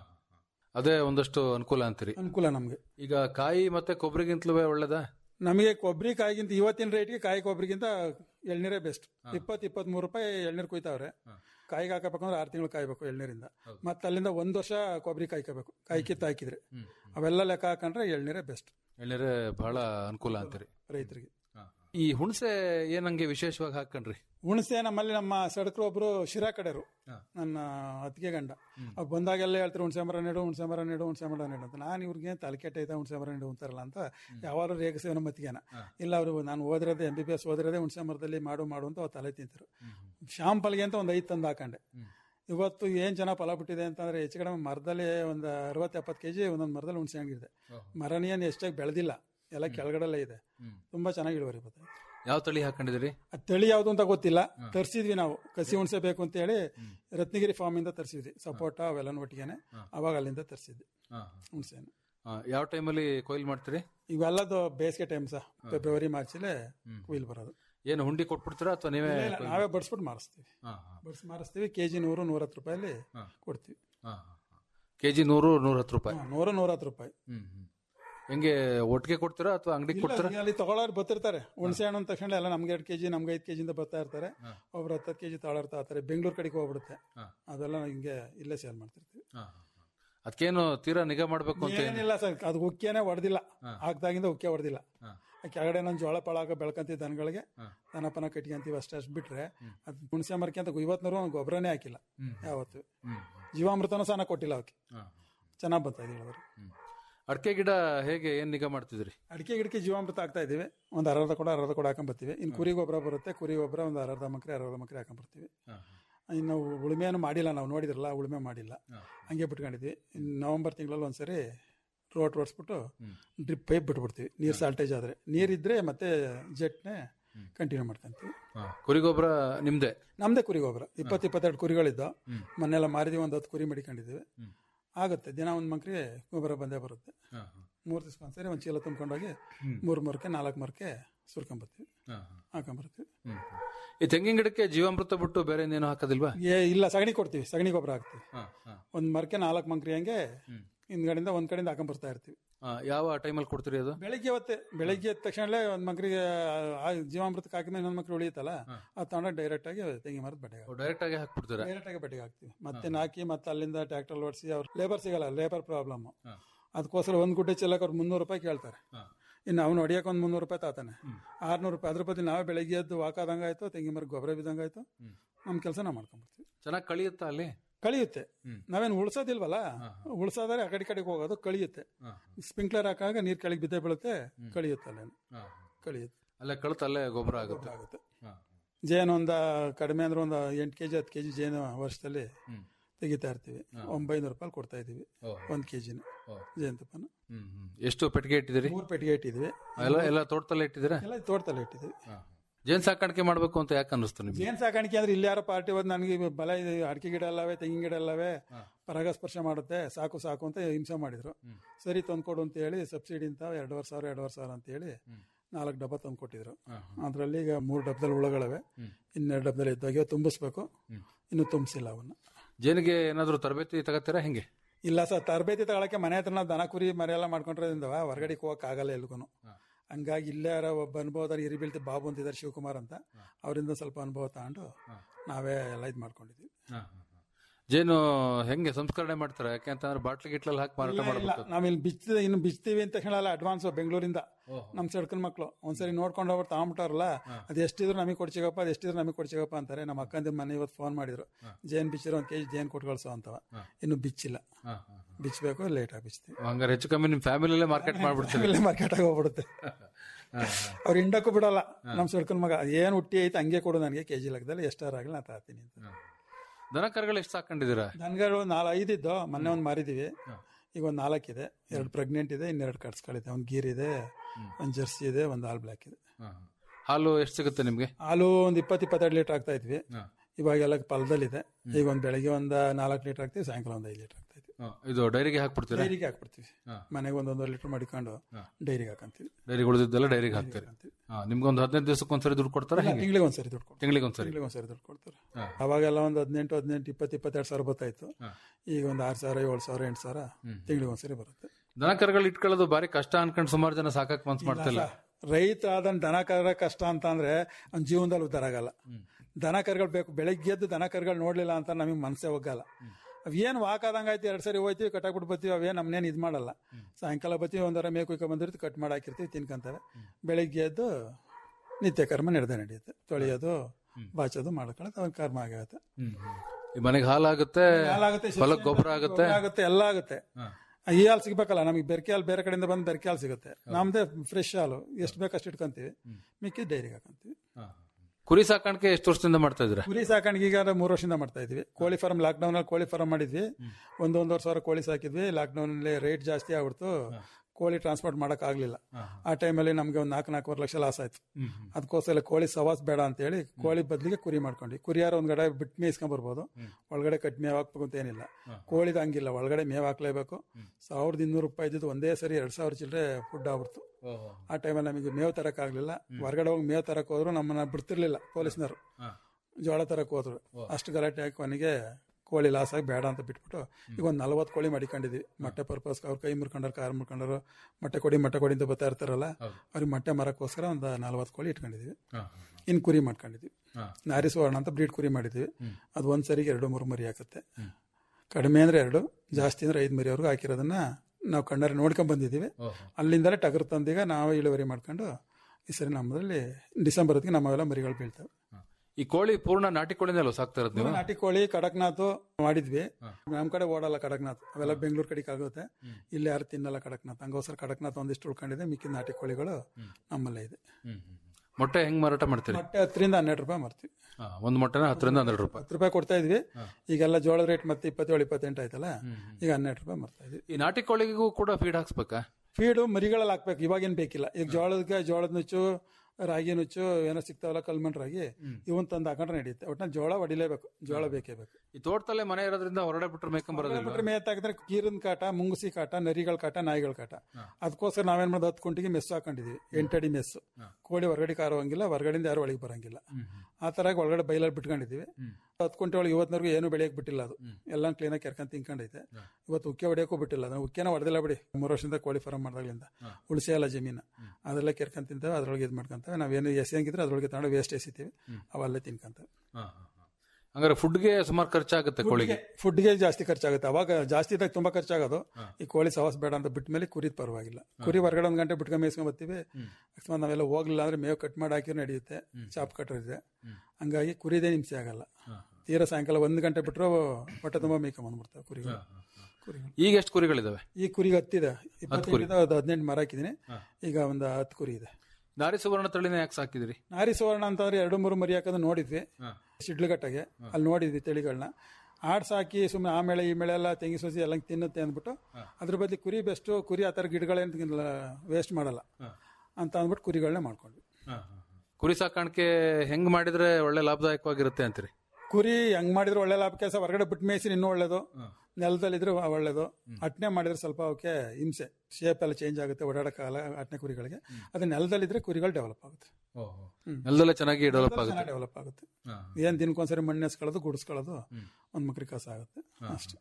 ಅದೇ ಒಂದಷ್ಟು ಅನುಕೂಲ ಅಂತೀರಿ ಅನುಕೂಲ ನಮಗೆ ಈಗ ಕಾಯಿ ಮತ್ತೆ ಕೊಬ್ಬರಿಗಿಂತಲೂ ಒಳ್ಳೇದಾ ನಮಗೆ ಕೊಬ್ಬರಿ ಕಾಯಿಗಿಂತ ಇವತ್ತಿನ ರೇಟ್ಗೆ ಕಾಯಿ ಕೊಬ್ಬರಿಗಿಂತ ಎಳ್ನೀರೇ ಬೆಸ್ಟ್ ಇಪ್ಪತ್ತು ಇಪ್ಪತ್ಮೂರು ರೂಪಾಯಿ ಎಳ್ನೀರು ಕುಯ್ತಾವ್ರೆ ಕಾಯಿಗೆ ಹಾಕಬೇಕಂದ್ರೆ ಆರು ತಿಂಗಳು ಕಾಯ್ಬೇಕು ಎಳ್ನೀರಿಂದ ಮತ್ತೆ ಅಲ್ಲಿಂದ ಒಂದ್ ವರ್ಷ ಕೊಬ್ಬರಿ ಕಾಯ್ಕೋಬೇಕು ಕಾಯಿ ಕಿತ್ತು ಹಾಕಿದ್ರೆ ಅವೆಲ್ಲ ಲೆಕ್ಕ ಹಾಕೊಂಡ್ರೆ ಎಳ್ನೀರೇ ಬೆಸ್ಟ್ ಎಳ್ನೀರೇ ಬಹಳ ಅನುಕೂಲ ಅಂತೀರಿ ರೈತರಿಗೆ ಈ ಹುಣಸೆ ಏನಂಗೆ ವಿಶೇಷವಾಗಿ ಹಾಕಣ್ರಿ ಹುಣಸೆ ನಮ್ಮಲ್ಲಿ ನಮ್ಮ ಸಡಕರು ಒಬ್ರು ಶಿರಾ ಕಡೆರು ನನ್ನ ಅತ್ತಿಗೆ ಗಂಡ ಅವ್ರು ಬಂದಾಗೆಲ್ಲ ಹೇಳ್ತಾರೆ ಹುಣಸೆ ಮರ ನೆಡು ಹುಣಸೆ ಮರ ನೆಡು ಹುಣಸೆ ಮರ ನೆಡು ಅಂತ ನಾನು ಇವ್ರಿಗೆ ತಲೆಕೆಟ್ಟ ಐತೆ ಹುಣಸೆ ಮರ ನೆಡು ಅಂತಾರಲ್ಲ ಅಂತ ಯಾವಾಗಲೂ ರೇಗಿಸ್ತೇವೆ ನಮ್ಮ ಅತ್ತಿಗೆನ ಇಲ್ಲ ಅವರು ನಾನು ಓದಿರೋದೇ ಎಂ ಬಿ ಬಿ ಎಸ್ ಓದಿರೋದೇ ಹುಣಸೆ ಮರದಲ್ಲಿ ಮಾಡು ಮಾಡು ಅಂತ ಅವ್ರು ತಲೆ ತಿಂತಾರೆ ಶಾಂಪಲ್ಗೆ ಅಂತ ಒಂದು ಐದು ತಂದು ಹಾಕೊಂಡೆ ಇವತ್ತು ಏನ್ ಚೆನ್ನಾಗಿ ಫಲ ಬಿಟ್ಟಿದೆ ಅಂತಂದ್ರೆ ಹೆಚ್ಚು ಕಡಿಮೆ ಮರದಲ್ಲಿ ಒಂದು ಅರವತ್ತು ಎಪ್ಪತ್ತು ಕೆಜಿ ಒಂದೊಂದು ಮರದಲ್ಲಿ ಹುಣಸೆ ಹಣ್ಣಿದೆ ಮರನೇನು ಎಷ್ಟಾಗಿ ಬೆಳೆದಿಲ್ಲ ಎಲ್ಲ ಕೆಳಗಡೆಲ್ಲ ಇದೆ ತುಂಬಾ ಚೆನ್ನಾಗಿ ಇಳುವರಿ ಬರ್ತದೆ ಯಾವ ತಳಿ ಹಾಕೊಂಡಿದಿರಿ ಅದ್ ತಳಿ ಯಾವ್ದು ಅಂತ ಗೊತ್ತಿಲ್ಲ ತರಿಸಿದ್ವಿ ನಾವು ಕಸಿ ಹುಣಸೆ ಬೇಕು ಅಂತ ಹೇಳಿ ರತ್ನಗಿರಿ ಫಾರ್ಮ್ ಇಂದ ತರಿಸಿದ್ವಿ ಸಪೋಟ ಅವೆಲ್ಲನ ಒಟ್ಟಿಗೆನೆ ಅವಾಗ ಅಲ್ಲಿಂದ ತರಿಸಿದ್ವಿ ಹುಣಸೆನ ಆ, ಯಾವ ಟೈಮಲ್ಲಿ ಕೊಯ್ಲು ಮಾಡ್ತೀರಿ ಇವೆಲ್ಲದು ಬೇಸಿಗೆ ಟೈಮ್ ಸಹ ಫೆಬ್ರವರಿ ಮಾರ್ಚಲ್ಲೇ ಕುಯ್ಲ್ ಬರೋದು ಏನು ಹುಂಡಿ ಕೊಟ್ಬಿಡ್ತೀರಾ ಅಥವಾ ನೀವೇ ಇಲ್ಲ, ನಾವೇ ಬಡಿಸ್ಬಿಟ್ಟು ಮಾರಿಸ್ತೀವಿ ಬಡಿಸಿ ಮಾರಿಸ್ತೀವಿ ಕೆಜಿ ನೂರು ನೂರತ್ತು ರೂಪಾಯಲ್ಲಿ ಕೊಡ್ತೀವಿ ಕೆಜಿ ನೂರು ನೂರ ಹತ್ತು ರೂಪಾಯಿ ಹಾ, ನೂರು ನೂರತ್ತು ರೂಪಾಯಿ ಹ್ಮ್ ಹ್ಮ್. ಹೆಂಗೆ ಒಟ್ಟಿಗೆ ಕೊಡ್ತೀರಾ ಅಥವಾ ಅಂಗಡಿಗೆ ಕೊಡ್ತೀರಾ ಇಲ್ಲ, ಅಲ್ಲಿ ತಗೊಳ್ಳೋರು ಬರ್ತಿರ್ತಾರೆ ಹುಣಸೆ ಹಣ್ಣು ಅಂದ ತಕ್ಷಣ ಎಲ್ಲ ನಮ್ಗೆ ಎರಡು ಕೆಜಿ ನಮ್ಗೆ ಐದು ಕೆಜಿಯಿಂದ ಬರ್ತಾ ಇರ್ತಾರೆ ಒಬ್ರು ಹತ್ತು ಕೆಜಿ ತಗೊಳ್ಳೋರು ತಗೋತಾರೆ ಬೆಂಗಳೂರು ಕಡೆಗೆ ಹೋಗ್ಬಿಡುತ್ತೆ ಅದೆಲ್ಲ ನಾವು ಹಿಂಗೆ ಇಲ್ಲೇ ಸೇಲ್ ಮಾಡ್ತಿರ್ತೀವಿ ಅದಕ್ಕೇನು ತೀರಾ ನಿಗಾ ಮಾಡ್ಬೇಕು ಅಂತ ಏನ್- ಏನಿಲ್ಲ ಸರ್ ಅದು ಉಕ್ಕಿಯೇ ಹೊಡೆದಿಲ್ಲ ಹಾಕ್ದಾಗಿಂದ ಉಕ್ಕೆ ಹೊಡೆದಿಲ್ಲ ಕೆಳಗಡೆ ನಾನು ಜೋಳ ಪಳ ಹಾಕೋ ಬೆಳ್ಕಂತೀವಿ ದನಗಳಿಗೆ ದನಪನ ಕಟ್ಕೊಂತೀವಿ ಅಷ್ಟೇ ಅಷ್ಟು ಬಿಟ್ರೆ ಅದು ಹುಣಸೆ ಮರಕ್ಕೆ ಅಂತ ಇವತ್ತಿನವರು ಗೊಬ್ಬರನೇ ಹಾಕಿಲ್ಲ ಯಾವತ್ತು ಜೀವಾಮೃತನೂ ಸಹ ನಾನ್ ಕೊಟ್ಟಿಲ್ಲ ಅವಕ್ಕೆ ಚೆನ್ನಾಗಿ ಬರ್ತಾ ಇದೆ ಇಳುವರಿ ಅಡಕೆ ಗಿಡ ಹೇಗೆ ಏನ್ ನಿಗಾ ಮಾಡ್ತಿದ್ರಿ ಅಡಿಕೆ ಗಿಡಕ್ಕೆ ಜೀವಾಮೃತ ಹಾಕ್ತಾ ಇದೀವಿ ಒಂದು ಅರ್ಧ ಕೂಡ ಅರ್ಧ ಕೂಡ ಹಾಕೊಂಬರ್ತೀವಿ ಇನ್ನು ಕುರಿ ಗೊಬ್ಬರ ಬರುತ್ತೆ ಕುರಿ ಗೊಬ್ಬರ ಒಂದು ಅರ್ಧ ಮಕ್ರೆ ಅರ್ಧ ಮಕ್ರೆ ಹಾಕೊಂಬರ್ತೀವಿ ಇನ್ನು ಉಳುಮೆಯನ್ನು ಮಾಡಿಲ್ಲ ನಾವು ನೋಡಿದ್ರಲ್ಲ ಉಳುಮೆ ಮಾಡಿಲ್ಲ ಹಂಗೆ ಬಿಟ್ಕೊಂಡಿದ್ವಿ ಇನ್ನು ನವೆಂಬರ್ ತಿಂಗಳಲ್ಲಿ ಒಂದ್ಸರಿ ರೋಟ್ ಹೊಡ್ಸ್ಬಿಟ್ಟು ಡ್ರಿಪ್ ಪೈಪ್ ಬಿಟ್ಬಿಡ್ತೀವಿ ನೀರು ಸಾಲ್ಟೇಜ್ ಆದರೆ ನೀರಿದ್ರೆ ಮತ್ತೆ ಜೆಟ್ನೇ ಕಂಟಿನ್ಯೂ ಮಾಡ್ಕೊಂತೀವಿ ಕುರಿ ಗೊಬ್ಬರ ನಿಮ್ದೆ ನಮ್ಮದೇ ಕುರಿ ಗೊಬ್ಬರ ಇಪ್ಪತ್ತು ಇಪ್ಪತ್ತೆರಡು ಕುರಿಗಳಿದ್ದು ಮೊನ್ನೆಲ್ಲ ಮಾರಿದೀವಿ ಒಂದು ಹತ್ತು ಕುರಿ ಮಡಿಕೊಂಡಿದ್ದೀವಿ ಆಗುತ್ತೆ ದಿನ ಒಂದು ಮಂಕ್ರಿಗೆ ಗೊಬ್ಬರ ಬಂದೇ ಬರುತ್ತೆ ಮೂರು ದಿವಸ ಒಂದ್ಸರಿ ಒಂದು ಚೀಲ ತುಂಬ್ಕೊಂಡೋಗಿ ಮೂರು ಮರಕ್ಕೆ ನಾಲ್ಕು ಮರಕ್ಕೆ ಸುರ್ಕೊಂಬರ್ತೀವಿ ಹಾಕೊಂಬರ್ತೀವಿ ಈ ತೆಂಗಿನ ಗಿಡಕ್ಕೆ ಜೀವಾಮೃತ ಬಿಟ್ಟು ಬೇರೆ ಇನ್ನೇನು ಹಾಕೋದಿಲ್ವಾ ಏ ಇಲ್ಲ ಸಗಣಿ ಕೊಡ್ತೀವಿ ಸಗಣಿ ಗೊಬ್ಬರ ಹಾಕ್ತೀವಿ ಒಂದು ಮರಕ್ಕೆ ನಾಲ್ಕು ಮಂಕ್ರಿ ಹಂಗೆ ಹಿಂದ್ಗಡೆಯಿಂದ ಒಂದ್ ಕಡೆಯಿಂದ ಹಾಕೊಂಬರ್ತಾ ಇರ್ತೀವಿ ಆ, ಯಾವ ಟೈಮಲ್ಲಿ ಕೊಡ್ತೀರಿ ಅದು ಬೆಳಿಗ್ಗೆ ಹೊತ್ತೆ ಬೆಳಿಗ್ಗೆ ಎದ್ದ ತಕ್ಷಣಲೇ ಒಂದು ಮಂಕ್ರಿಗೆ ಜೀವಾಮೃತಕ್ಕೆ ಹಾಕಿದ್ರೆ ಇನ್ನೊಂದು ಮಂಕ್ರಿ ಉಳಿಯುತ್ತಲ್ಲ ಅದು ತಗೊಂಡೋಗಿ ಡೈರೆಕ್ಟ್ ಆಗಿ ತೆಂಗಿ ಮರದ ಬಟ್ಟೆಗೆ ಡೈರೆಕ್ಟ್ ಆಗಿ ಹಾಕ್ಬಿಡ್ತೀರಾ ಡೈರೆಕ್ಟ್ ಆಗಿ ಬಟ್ಟೆಗೆ ಹಾಕ್ತಿವಿ ಮತ್ತೆ ನಾಕಿ ಮತ್ತೆ ಅಲ್ಲಿಂದ ಟ್ರ್ಯಾಕ್ಟರ್ ಓಡಿಸಿ ಅವ್ರು ಲೇಬರ್ ಸಿಗಲ್ಲ ಲೇಬರ್ ಪ್ರಾಬ್ಲಮ್ ಅದಕ್ಕೋಸ್ಕರ ಒಂದು ಗುಡ್ಡೆ ಚೆಲ್ಲಕ್ಕೆ ಅವ್ರು ಮುನ್ನೂರು ರೂಪಾಯಿ ಕೇಳ್ತಾರೆ ಇನ್ನು ಅವ್ನು ಹೊಡಿಯಕ್ಕೆ ಒಂದು ಮುನ್ನೂರು ರೂಪಾಯಿ ತಾತಾನೆ ಆರ್ನೂರು ರೂಪಾಯಿ ಅದ್ರ ಬದಲು ನಾವೇ ಬೆಳಗ್ಗೆ ಎದ್ದು ವಾಕಾದಂಗೆ ಆಯ್ತು ತೆಂಗಿ ಮರ ಗೊಬ್ಬರ ಬಿದ್ದಂಗೆ ಆಯ್ತು ನಮ್ಮ ಕೆಲಸ ನಾವು ಮಾಡ್ಕೊಂಡ್ಬಿಡ್ತೀವಿ ಚೆನ್ನಾಗಿ ಕಳಿಯುತ್ತಾ ಅಲ್ಲಿ ಕಳಿಯುತ್ತೆ ನಾವೇನು ಉಳ್ಸೋದಿಲ್ವಲ್ಲ ಉಳ್ಸೋದ್ರೆ ಆ ಕಡೆ ಕಡೆಗೆ ಹೋಗೋದು ಕಳಿಯುತ್ತೆ ಸ್ಪ್ರಿಂಕ್ಲರ್ ಹಾಕಾಗ ನೀರು ಕೆಳಗೆ ಬಿದ್ದೇ ಬೀಳುತ್ತೆ ಕಳಿಯುತ್ತೆ ಅಲ್ಲೇನು ಕಳಿಯುತ್ತೆ ಅಲ್ಲೇ ಕಳ್ತ ಅಲ್ಲೇ ಗೊಬ್ಬರ ಆಗುತ್ತೆ ಆಗುತ್ತೆ ಜೇನು ಒಂದು ಕಡಿಮೆ ಅಂದ್ರೆ ಒಂದು ಎಂಟು ಕೆಜಿ ಹತ್ತು ಕೆಜಿ ಜೇನು ವರ್ಷದಲ್ಲಿ ತೆಗಿತಾ ಇರ್ತೀವಿ ಒಂಬೈನೂರು ರೂಪಾಯಿ ಕೊಡ್ತಾ ಇದೀವಿ ಒಂದು ಕೆಜಿನ ಜೇನುತುಪ್ಪನ ಹ್ಮ್ ಹ್ಮ್. ಎಷ್ಟು ಪೆಟ್ಟಿಗೆ ಇಟ್ಟಿದ್ದೀರಿ ಮೂರು ಪೆಟ್ಟಿಗೆ ಇಟ್ಟಿದ್ವಿ ಎಲ್ಲ ಎಲ್ಲ ತೋಟದಲ್ಲೇ ಇಟ್ಟಿದ್ದೀರಾ ಎಲ್ಲ ತೋಟದಲ್ಲಿ ಇಟ್ಟಿದ್ವಿ ಜೇನ್ ಸಾಕಾಣಿಕೆ ಮಾಡ್ಬೇಕು ಅಂತ ಯಾಕೆ ಅನ್ನಿಸ್ತು ನಿಮ್ಗೆ ಜೇನು ಸಾಕಾಣಿಕೆ ಅಂದ್ರೆ ಇಲ್ಲಿ ಯಾರೋ ಪಾರ್ಟಿ ಹೋದ್ ನನಗೆ ಬಲ ಇದೆ ಅಡಿಕೆ ಗಿಡ ಅಲ್ಲವೇ ತೆಂಗಿನ ಗಿಡ ಅಲ್ಲವೇ ಪರಾಗಸ್ಪರ್ಶ ಮಾಡುತ್ತೆ ಸಾಕು ಸಾಕು ಅಂತ ಹಿಂಸೆ ಮಾಡಿದ್ರು ಸರಿ ತಂದ್ಕೊಡು ಅಂತ ಹೇಳಿ ಸಬ್ಸಿಡಿ ಅಂತ ಎರಡೂವರೆ ಸಾವಿರ ಎರಡೂವರೆ ಸಾವಿರ ಅಂತ ಹೇಳಿ ನಾಲ್ಕು ಡಬ್ಬ ತಂದು ಕೊಟ್ಟಿದ್ರು ಅದರಲ್ಲಿ ಈಗ ಮೂರು ಡಬ್ಬದಲ್ಲಿ ಹುಳಗಳವೆ ಇನ್ನೆರಡು ಡಬ್ಬದಲ್ಲಿ ಇದ್ದಾಗೆ ತುಂಬಿಸ್ಬೇಕು ಇನ್ನು ತುಂಬಿಸಿಲ್ಲ ಅವನ್ನ ಜೇನಿಗೆ ಏನಾದ್ರು ತರಬೇತಿ ತಗೋತೀರಾ ಹೆಂಗೆ ಇಲ್ಲ ಸರ್ ತರಬೇತಿ ತಗೊಳಕ್ಕೆ ಮನೆ ಹತ್ರ ನಾವು ದನ ಕುರಿ ಮರಿ ಎಲ್ಲ ಮಾಡ್ಕೊಂಡ್ರಿಂದ ಹೊರಗಡೆ ಹೋಗಕ್ ಆಗಲ್ಲ ಎಲ್ಗೂ ಹಂಗಾಗಿ ಇಲ್ಲೇ ಯಾರೋ ಒಬ್ಬ ಅನುಭವದಾರ ಹಿರಿ ಬೀಳ್ತಿ ಬಾಬು ಅಂತಿದ್ದಾರೆ ಶಿವಕುಮಾರ್ ಅಂತ ಅವರಿಂದ ಸ್ವಲ್ಪ ಅನುಭವ ತಗೊಂಡು ನಾವೇ ಎಲ್ಲ ಇದು ಮಾಡ್ಕೊಂಡಿದ್ವಿ ಜೇನು ಹೆಂಗೆ ಸಂಸ್ಕರಣೆ ಮಾಡ್ತಾರೆ ಯಾಕೆಂತಂದ್ರೆ ಬಾಟ್ಲಿ ಗಿಟ್ಲಲ್ಲಿ ಹಾಕಿ ಮಾರಾಟ ಮಾಡ್ಬೇಕು ನಾವ್ ಇಲ್ಲಿ ಬಿಚ್ಚ ಇನ್ನು ಬಿಚ್ತೀವಿ ಅಂತ ತಕ್ಷಣ ಅಡ್ವಾನ್ಸ್ ಬೆಂಗಳೂರಿಂದ ನಮ್ ಸಡ್ಕನ್ ಮಕ್ಳು ಒಂದ್ಸರಿ ನೋಡ್ಕೊಂಡು ಹೋಗ್ಬಿಟ್ಟು ತಗೊಂಬಿಟ್ಟಾರಲ್ಲ ಅದು ಎಷ್ಟಿದ್ರು ನಮಗೆ ಕೊಡ್ಸಿಗಪ್ಪ ಅದು ಎಷ್ಟಿದ್ರು ನಮಗೆ ಕೊಡ್ಸಿಗಪ್ಪ ಅಂತಾರೆ ನಮ್ಮ ಅಕ್ಕಂದ ಮನೆ ಇವತ್ತು ಫೋನ್ ಮಾಡಿದ್ರು ಜೇನ್ ಬಿಚ್ಚಿರೋ ಒಂದ್ ಕೆಜಿ ಜೇನ್ ಕೊಟ್ಟು ಕಳ್ಸೋ ಅಂತವ ಇನ್ನು ಬಿಚ್ಚಿಲ್ಲ ಬಿಚ್ಚಬೇಕು ಲೇಟ್ ಆಗಿ ಬಿಚ್ತೀವಿ ಹಂಗಾರೆ ಹೆಚ್ಚು ಕಮ್ಮಿ ನಿಮ್ ಫ್ಯಾಮಿಲಿಯಲ್ಲೇ ಮಾರ್ಕೆಟ್ ಮಾಡ್ಬಿಡ್ತೀರಿ ಇಲ್ಲೇ ಮಾರ್ಕೆಟ್ ಆಗಿ ಹೋಗ್ಬಿಡುತ್ತೆ ಅವ್ರು ಹಿಂಡಕ್ಕೂ ಬಿಡಲ್ಲ ನಮ್ ಸಡ್ಕನ್ ಮಗ ಏನ್ ಹುಟ್ಟಿ ಐತೆ ಹಂಗೆ ಕೊಡು ನನಗೆ ಕೆಜಿ ಲೆಕ್ಕದಲ್ಲಿ ಎಷ್ಟಾರ ಆಗಲಿ ನಾ ತಾತೀನಿ ಅಂತ ದನ ಕರುಗಳು ಎಷ್ಟು ಸಾಕೊಂಡಿದ್ದೀರಾ ದನಗಳು ನಾಲ್ ಐದಿದ್ದು ಮೊನ್ನೆ ಒಂದು ಮಾರಿದೀವಿ ಈಗ ಒಂದು ನಾಲ್ಕಿದೆ ಎರಡು ಪ್ರೆಗ್ನೆಂಟ್ ಇದೆ ಇನ್ನೆರಡು ಕಟ್ಸ್ಗಳಿದೆ ಒಂದು ಗೀರ್ ಇದೆ ಒಂದು ಜರ್ಸಿ ಇದೆ ಒಂದು ಹಾಲ್ ಬ್ಲ್ಯಾಕ್ ಇದೆ ಹಾಲು ಎಷ್ಟು ಸಿಗುತ್ತೆ ನಿಮ್ಗೆ ಹಾಲು ಒಂದು ಇಪ್ಪತ್ತು ಇಪ್ಪತ್ತೆರಡು ಲೀಟರ್ ಆಗ್ತಾ ಇದ್ವಿ ಇವಾಗೆಲ್ಲ ಫಲದಲ್ಲಿದೆ ಈಗ ಒಂದು ಬೆಳಗ್ಗೆ ಒಂದು ನಾಲ್ಕು ಲೀಟರ್ ಹಾಕ್ತಿವಿ ಸಾಯಂಕಾಲ ಒಂದು ಐದು ಲೀಟರ್ ಆಗ್ತಾ ಇದ್ವಿ ಇದು ಡೈರಿಗೆ ಹಾಕ್ಬಿಡ್ತೀರಾ ಡೈರಿಗೆ ಹಾಕ್ಬಿಡ್ತೀವಿ ಮನೆಗೆ ಒಂದೊಂದು ಲೀಟರ್ ಮಾಡಿಕೊಂಡು ಡೈರಿಗೆ ಹಾಕಂತೀವಿ ಡೈರಿಗೆ ಉಳಿದಿದ್ದೆಲ್ಲ ಡೈರಿಗೆ ಹಾಕ್ತೀರಿ ನಿಮ್ಗೆ ಒಂದು ಹದಿನೈದು ದಿವಸಕ್ಕೆ ಒಂದ್ಸರಿ ದುಡ್ಡು ಕೊಡ್ತಾರ ಹೆಂಗೆ ತಿಂಗಳಿಗೆ ಒಂದ್ಸರಿ ದುಡ್ಡು ಕೊಡ್ತಾರೆ ತಿಂಗಳಿಗೆ ಒಂದ್ಸರಿ ತಿಂಗಳಿಗೆ ಒಂದ್ಸರಿ ದುಡ್ಡು ಕೊಡ್ತಾರೆ ಅವಾಗೆಲ್ಲ ಒಂದು ಹದಿನೆಂಟು ಹದಿನೆಂಟು ಇಪ್ಪತ್ತು ಇಪ್ಪತ್ತೆರಡು ಸಾವಿರ ಬರ್ತಾಯಿತ್ತು ಈಗ ಒಂದು ಆರು ಸಾವಿರ ಏಳು ಸಾವಿರ ಎಂಟು ಸಾವಿರ ತಿಂಗಳಿಗೆ ಒಂದ್ಸರಿ ಬರುತ್ತೆ ದನ ಕರುಗಳು ಇಟ್ಕೊಳ್ಳೋದು ಬಾರಿ ಕಷ್ಟ ಅನ್ಕೊಂಡು ಸುಮಾರು ಜನ ಸಾಕಕ್ ಮನ್ಸ್ ಮಾಡ್ತಿಲ್ಲ ರೈತ ಅದನ್ನ ದನ ಕರ ಕಷ್ಟ ಅಂತ ಅಂದ್ರೆ ಅವ್ನ ಜೀವನದಲ್ಲಿ ಉದ್ದಾರ ಆಗಲ್ಲ ದನ ಕರುಗಳು ಬೇಕು ಬೆಳಗ್ಗೆ ಎದ್ದು ದನ ಕರುಗಳು ನೋಡ್ಲಿಲ್ಲ ಅಂತ ನಮಗೆ ಮನಸ್ಸೇ ಹೋಗಲ್ಲ ಅವೇನು ವಾಕ್ ಆದಂಗೆ ಆಯ್ತು ಎರಡು ಸರಿ ಹೋಯ್ತೀವಿ ಕಟ್ಟಾಕ್ಬಿಟ್ಟು ಬರ್ತೀವಿ ಅವೇನು ನಮ್ಮನೇನು ಇದು ಮಾಡಲ್ಲ ಸಾಯಂಕಾಲ ಬರ್ತೀವಿ ಒಂದರ ಮೇಕು ಇಕ್ಕ ಬಂದಿರ್ತೀವಿ ಕಟ್ ಮಾಡಿ ಹಾಕಿರ್ತೀವಿ ತಿನ್ಕೊಂತವೆ ಬೆಳಿಗ್ಗೆ ಎದ್ದು ನಿತ್ಯ ಕರ್ಮ ನಡೆದೇ ನಡೆಯುತ್ತೆ ತೊಳೆಯೋದು ಬಾಚೋದು ಮಾಡ್ಕೊಳ್ಳೋದು ಅವ್ನ ಕರ್ಮ ಆಗತ್ತೆ ಈ ಮನೆಗೆ ಹಾಲಾಗುತ್ತೆ ಹಾಲಾಗುತ್ತೆ, ಹೊಲಕ್ಕೆ ಗೊಬ್ಬರ ಆಗುತ್ತೆ ಗೊಬ್ಬರ ಆಗುತ್ತೆ ಎಲ್ಲ ಆಗುತ್ತೆ ಈ ಹಾಲು ಸಿಗ್ಬೇಕಲ್ಲ ನಮಗೆ ಬೆರ್ಕೆ ಹಾಲು ಬೇರೆ ಕಡೆಯಿಂದ ಬಂದು ಬೆರ್ಕೆ ಹಾಲು ಸಿಗುತ್ತೆ ನಮ್ದೇ ಫ್ರೆಶ್ ಹಾಲು ಎಷ್ಟು ಬೇಕಷ್ಟು ಇಟ್ಕೊಂತೀವಿ ಮಿಕ್ಕಿ ಡೈರಿಗೆ ಹಾಕಂತೀವಿ ಕುರಿ ಸಾಕಾಣಿಕೆ ಎಷ್ಟು ವರ್ಷದಿಂದ ಮಾಡ್ತಾ ಇದ್ದೀರಾ ಕುರಿ ಸಾಕಾಣಿಕೆ ಈಗ ಮೂರು ವರ್ಷದಿಂದ ಮಾಡ್ತಾ ಇದ್ವಿ ಕೋಳಿ ಫಾರ್ಮ್ ಲಾಕ್ಡೌನ್ ಅಲ್ಲಿ ಕೋಳಿ ಫಾರ್ಮ್ ಮಾಡಿದ್ವಿ ಒಂದು ಒಂದೂವರೆ ಸಾವಿರ ಕೋಳಿ ಸಾಕಿದ್ವಿ ಲಾಕ್ಡೌನ್ ಅಲ್ಲಿ ರೇಟ್ ಜಾಸ್ತಿ ಆಗ್ಬಿಡ್ತು ಕೋಳಿ ಟ್ರಾನ್ಸ್ಪೋರ್ಟ್ ಮಾಡಕ್ ಆಗ್ಲಿಲ್ಲ ಆ ಟೈಮಲ್ಲಿ ನಮ್ಗೆ ಒಂದು ನಾಲ್ಕು ನಾಲ್ಕೂವರೆ ಲಕ್ಷ ಲಾಸ್ ಆಯ್ತು ಅದಕ್ಕೋಸ್ಕರ ಕೋಳಿ ಸವಾಸ್ ಬೇಡ ಅಂತ ಹೇಳಿ ಕೋಳಿ ಬದಲಿಗೆ ಕುರಿ ಮಾಡ್ಕೊಂಡ್ವಿ ಕುರಿಯಾರ ಒಂದ್ ಕಡೆ ಬಿಟ್ಟು ಮೇಯಿಸ್ಕೊಂಡ್ ಬರ್ಬೋದು ಒಳಗಡೆ ಕಟ್ ಮೇವ್ ಹಾಕ್ಬೇಕು ಅಂತ ಏನಿಲ್ಲ ಕೋಳಿದ ಹಂಗಿಲ್ಲ ಒಳಗಡೆ ಮೇವ್ ಹಾಕ್ಲೇಬೇಕು ಸಾವಿರದ ಇನ್ನೂರು ರೂಪಾಯಿ ಇದ್ದಿದ್ದು ಒಂದೇ ಸರಿ ಎರಡ್ ಸಾವಿರ ಚಿಲ್ಲರೆ ಫುಡ್ ಆಗ್ಬಿಡ್ತು ಆ ಟೈಮಲ್ಲಿ ನಮಗೆ ಮೇವ್ ತರಕ್ ಆಗ್ಲಿಲ್ಲ ಹೊರಗಡೆ ಹೋಗಿ ಮೇವ್ ತರಕ್ ಹೋದ್ರು ನಮ್ಮನ್ನ ಬಿಡ್ತಿರ್ಲಿಲ್ಲ ಪೊಲೀಸ್ನವರು ಜೋಳ ತರಕ್ ಹೋದ್ರು ಅಷ್ಟು ಗಲಾಟೆ ಹಾಕಿ ಕೊನೆಗೆ ಕೋಳಿ ಲಾಸ್ ಆಗಿ ಬೇಡ ಅಂತ ಬಿಟ್ಬಿಟ್ಟು ಈಗ ಒಂದು ನಲವತ್ತು ಕೋಳಿ ಮಡಿಕೊಂಡಿದ್ವಿ ಮೊಟ್ಟೆ ಪರ್ಪಸ್ ಅವ್ರ ಕೈ ಮುರ್ಕೊಂಡಾರ ಕಾರ್ ಮುರ್ಕೊಂಡಾರು ಮೊಟ್ಟೆ ಕೊಡಿ ಮೊಟ್ಟೆ ಕೊಡಿ ಅಂತ ಬರ್ತಾ ಇರ್ತಾರಲ್ಲ ಅವ್ರಿಗೆ ಮೊಟ್ಟೆ ಮರಕ್ಕೋಸ್ಕರ ಒಂದು ನಲವತ್ತು ಕೋಳಿ ಇಟ್ಕೊಂಡಿದ್ವಿ ಇನ್ನು ಕುರಿ ಮಾಡ್ಕೊಂಡಿದ್ವಿ ನಾರಿ ಸುವರ್ಣ ಅಂತ ಬ್ರೀಡ್ ಕುರಿ ಮಾಡಿದ್ವಿ ಅದು ಒಂದ್ ಸರಿಗೆ ಎರಡು ಮೂರು ಮರಿ ಹಾಕುತ್ತೆ ಕಡಿಮೆ ಅಂದ್ರೆ ಎರಡು ಜಾಸ್ತಿ ಅಂದ್ರೆ ಐದು ಮರಿವರೆಗೂ ಹಾಕಿರೋದನ್ನ ನಾವು ಕಣ್ಣಾರೆ ನೋಡ್ಕೊಂಡ್ ಬಂದಿದ್ದೀವಿ ಅಲ್ಲಿಂದಲೇ ಟಗರ್ ತಂದೀಗ ನಾವು ಇಳುವರಿ ಮಾಡ್ಕೊಂಡು ಈ ಸರಿ ನಮ್ಮದ್ರಲ್ಲಿ ಡಿಸೆಂಬರ್ ಹೊತ್ತಿಗೆ ನಮ್ಮವೆಲ್ಲ ಮರಿಗಳು ಬೀಳ್ತವೆ ಈ ಕೋಳಿ ಪೂರ್ಣ ನಾಟಿ ಕೋಳಿನೇ ಅಲ್ವಾ ಸಾಕ್ತಾ ಇರೋದು ನೀವು ನಾಟಿ ಕೋಳಿ ಕಡಕ್ನಾಥ್ ಮಾಡಿದ್ವಿ ನಮ್ ಕಡೆ ಓಡಲ್ಲ ಕಡಕ್ನಾಥ್ ಅವೆಲ್ಲ ಬೆಂಗಳೂರು ಕಡೆಗೆ ಆಗುತ್ತೆ ಇಲ್ಲಿ ಯಾರು ತಿನ್ನಲ್ಲ ಕಡಕ್ನಾಥ್ ಹಂಗೋಸ್ಕರ ಕಡಕ್ನಾಥ್ ಒಂದಿಷ್ಟು ಉಳ್ಕೊಂಡಿದೆ ಮಿಕ್ಕಿದ ನಾಟಿ ಕೋಳಿಗಳು ನಮ್ಮಲ್ಲೇ ಇದೆ ಮೊಟ್ಟೆ ಹೆಂಗ್ ಮಾರಾಟ ಮಾಡ್ತೀರಿ ಮೊಟ್ಟೆ ಹತ್ತರಿಂದ ಹನ್ನೆರಡು ರೂಪಾಯಿ ಮಾರ್ತೀವಿ ಹಾ, ಒಂದ್ ಮೊಟ್ಟೆನ ಹತ್ತರಿಂದ ಹನ್ನೆರಡು ರೂಪಾಯಿ ಹತ್ತು ರೂಪಾಯಿ ಕೊಡ್ತಾ ಇದ್ವಿ ಈಗೆಲ್ಲ ಜೋಳದ ರೇಟ್ ಮತ್ತೆ ಇಪ್ಪತ್ತೇಳು ಇಪ್ಪತ್ತೆಂಟು ಆಯ್ತಲ್ಲ ಈಗ ಹನ್ನೆರಡು ರೂಪಾಯಿ ಮಾರ್ತಾ ಇದ್ವಿ ಈ ನಾಟಿ ಕೋಳಿಗೂ ಕೂಡ ಫೀಡ್ ಹಾಕ್ಸ್ಬೇಕಾ ಫೀಡು ಮರಿಗಳಲ್ಲಿ ಹಾಕ್ಬೇಕು ಇವಾಗೇನು ಬೇಕಿಲ್ಲ ಈಗ ಜೋಳದ ಜೋಳದ ನುಚ್ಚು ರಾಗಿ ನುಚ್ಚು ಏನೋ ಸಿಗ್ತಾವಲ್ಲ ಕಲ್ಮಣ್ ರಾಗಿ ಇವನ್ ತಂದು ಹಾಕೊಂಡ್ರೆ ನಡೆಯುತ್ತೆ ಒಟ್ನಲ್ಲಿ ಜೋಳ ಹೊಡಿಲೇಬೇಕು ಜೋಳ ಬೇಕೇ ಬೇಕು ಈ ತೋಟದಲ್ಲೇ ಮನೆ ಇರೋದ್ರಿಂದ ಹೊರಗಡೆ ಬಿಟ್ರೆ ಮೇಯ್ಕೊಂಬರೋದಿಲ್ಲ ಬಿಟ್ರೆ ಮೇಯ್ತಾಕಿದ್ರೆ ಕೀರಿನ ಕಾಟ ಮುಂಗುಸಿ ಕಾಟ ನರಿಗಳ ಕಾಟ ನಾಯಿಗಳ ಕಾಟ ಅದಕ್ಕೋಸ್ಕರ ನಾವೇನ್ ಮಾಡೋದು ಹತ್ತು ಕುಂಟಿಗೆ ಮೆಸ್ಸು ಹಾಕೊಂಡಿದೀವಿ ಎಂಟಡಿ ಮೆಸ್ಸು ಕೋಳಿ ಹೊರಗಡೆ ಕಾರುವಂಗಿಲ್ಲ ಹೊರಗಡೆಯಿಂದ ಯಾರು ಒಳಗೆ ಬರಂಗಿಲ್ಲ ಆ ತರ ಒಳಗಡೆ ಬೈಲಲ್ಲಿ ಬಿಟ್ಕೊಂಡಿದೀವಿ ಹತ್ತು ಕುಂಟೆ ಒಳಗೆ ಇವತ್ತಿನವರೆಗೂ ಏನು ಬೆಳೆಯಕ್ ಬಿಟ್ಟಿಲ್ಲ ಅದು ಎಲ್ಲ ಕ್ಲೀನಾಗಿ ಕೆರ್ಕೊಂಡ್ ತಿನ್ಕೊಂಡೈತೆ ಇವತ್ತು ಉಕ್ಕೆ ಹೊಡೆಯೋಕ್ಕೂ ಬಿಟ್ಟಿಲ್ಲ ಅದನ್ನ ಉಕ್ಕೆನ ಹೊಡೆದಿಲ್ಲ ಬಿಡಿ ಮೂರು ವರ್ಷದಿಂದ ಕೋಳಿ ಫಾರ್ಮ್ ಮಾಡಿದಾಗಲಿಂದ ಉಳಿಸೇ ಅಲ್ಲ ಜಮೀನು ಅದೆಲ್ಲ ಕೆರ್ಕೊಂಡ್ ತಿಂತೇವೆ ಅದ್ರೊಳಗೆ ಇದು ಮಾಡ್ಕೊಂತೇವೆ ನಾವೇನು ಎಸೆಯಂಗಿದ್ರೆ ಅದ್ರೊಳಗೆ ತಗೊಂಡು ವೇಸ್ಟ್ ಎಸಿತೀವಿ ಅವಲ್ಲೇ ತಿನ್ಕೊಂತೇವೆ ಹಂಗಾರೆ ಫುಡ್ಗೆ ಸುಮಾರು ಖರ್ಚಾಗುತ್ತೆ ಕೋಳಿಗೆ ಫುಡ್ಗೆ ಜಾಸ್ತಿ ಖರ್ಚಾಗುತ್ತೆ ಅವಾಗ ಜಾಸ್ತಿ ಇದ್ದಾಗ ತುಂಬಾ ಖರ್ಚಾಗೋದು ಈ ಕೋಳಿ ಸವಾಸ ಬೇಡ ಅಂತ ಬಿಟ್ಟ ಮೇಲೆ ಕುರಿದ್ ಪರವಾಗಿಲ್ಲ ಕುರಿ ಹೊರಗಡೆ ಒಂದ್ ಗಂಟೆ ಬಿಟ್ಕೊಂಡ್ ಮೇಯ್ಸ್ಕೊಂಡ್ ಬರ್ತೀವಿ ಅಕಸ್ಮಾತ್ ನಾವೆಲ್ಲ ಹೋಗ್ಲಿಲ್ಲ ಅಂದ್ರೆ ಮೇವು ಕಟ್ ಮಾಡಿ ಹಾಕಿ ನಡೆಯುತ್ತೆ ಚಾಪ್ ಕಟ್ಟರ್ ಇದೆ ಹಂಗಾಗಿ ಕುರಿದೇ ಹಿಂಸೆ ಆಗಲ್ಲ ತೀರಾ ಸಾಯಂಕಾಲ ಒಂದ್ ಗಂಟೆ ಬಿಟ್ರು ಹೊಟ್ಟೆ ತುಂಬಾ ಮೇಯ್ಕೊಂಡ್ ಬಂದ್ಬಿಡ್ತಾವೆ ಕುರಿಗಳು ಕುರಿಗಳು ಈಗ ಎಷ್ಟು ಕುರಿಗಳಿದಾವೆ ಈ ಕುರಿಗೆ ಹತ್ತಿದೆ ಇಪ್ಪತ್ತೈದು ಹದಿನೆಂಟು ಮರ ಹಾಕಿದೀನಿ ಈಗ ಒಂದು ಹತ್ತು ಕುರಿ ಇದೆ ನಾರಿ ಸುವರ್ಣ ತಳಿನ ಯಾಕೆ ಸಾಕಿದಿರಿ ನಾರಿ ಸುವರ್ಣ ಅಂತಂದ್ರೆ ಎರಡು ಮೂರು ಮರಿ ಹಾಕೋದು ನೋಡಿದ್ವಿ ಶಿಡ್ಲಘಟ್ಟಗೆ ಅಲ್ಲಿ ನೋಡಿದ್ವಿ ತಳಿಗಳನ್ನ ಆಡ್ ಸಾಕಿ ಸುಮ್ಮನೆ ಆ ಮೇಳೆ ಈ ಮೇಳೆ ಎಲ್ಲ ತೆಂಗಿ ಸೊಸಿ ಎಲ್ಲ ತಿನ್ನುತ್ತೆ ಅಂದ್ಬಿಟ್ಟು ಅದ್ರ ಬದಲು ಕುರಿ ಬೆಸ್ಟು ಕುರಿ ಆ ಥರ ಗಿಡಗಳೇನು ವೇಸ್ಟ್ ಮಾಡಲ್ಲ ಅಂತ ಅಂದ್ಬಿಟ್ಟು ಕುರಿಗಳನ್ನ ಮಾಡ್ಕೊಂಡ್ವಿ ಕುರಿ ಸಾಕಾಣಿಕೆ ಹೆಂಗ್ ಮಾಡಿದ್ರೆ ಒಳ್ಳೆ ಲಾಭದಾಯಕವಾಗಿರುತ್ತೆ ಅಂತೀರಿ ಕುರಿ ಹೆಂಗ್ ಮಾಡಿದ್ರೆ ಒಳ್ಳೆ ಲಾಭ ಕೆಲಸ ಹೊರಗಡೆ ಬಿಟ್ಟು ಮೇಯ್ಸಿ ಇನ್ನೂ ಒಳ್ಳೇದು ನೆಲದಲ್ಲಿದ್ರೆ ಒಳ್ಳೇದು ಅಟ್ನೆ ಮಾಡಿದ್ರೆ ಸ್ವಲ್ಪ ಅವಕ್ಕೆ ಹಿಂಸೆ ಶೇಪ್ ಎಲ್ಲ ಚೇಂಜ್ ಆಗುತ್ತೆ ಓಡಾಡಕ್ಕಾಗಲ್ಲ ಅಟ್ನೆ ಕುರಿಗಳಿಗೆ ಅದು ನೆಲದಲ್ಲಿದ್ರೆ ಕುರಿಗಳು ಡೆವಲಪ್ ಆಗುತ್ತೆ ನೆಲದಲ್ಲೇ ಚೆನ್ನಾಗಿ ಡೆವಲಪ್ ಆಗುತ್ತೆ ಡೆವಲಪ್ ಆಗುತ್ತೆ ಏನ್ ದಿನಕ್ಕೊಂದ್ಸರಿ ಮಣ್ಣು ಎಸ್ಕೊಳ್ಳೋದು ಗುಡಿಸ್ಕೊಳ್ಳೋದು ಒಂದ್ ಮಕ್ರಿ ಕಸ ಆಗುತ್ತೆ ಅಷ್ಟೇ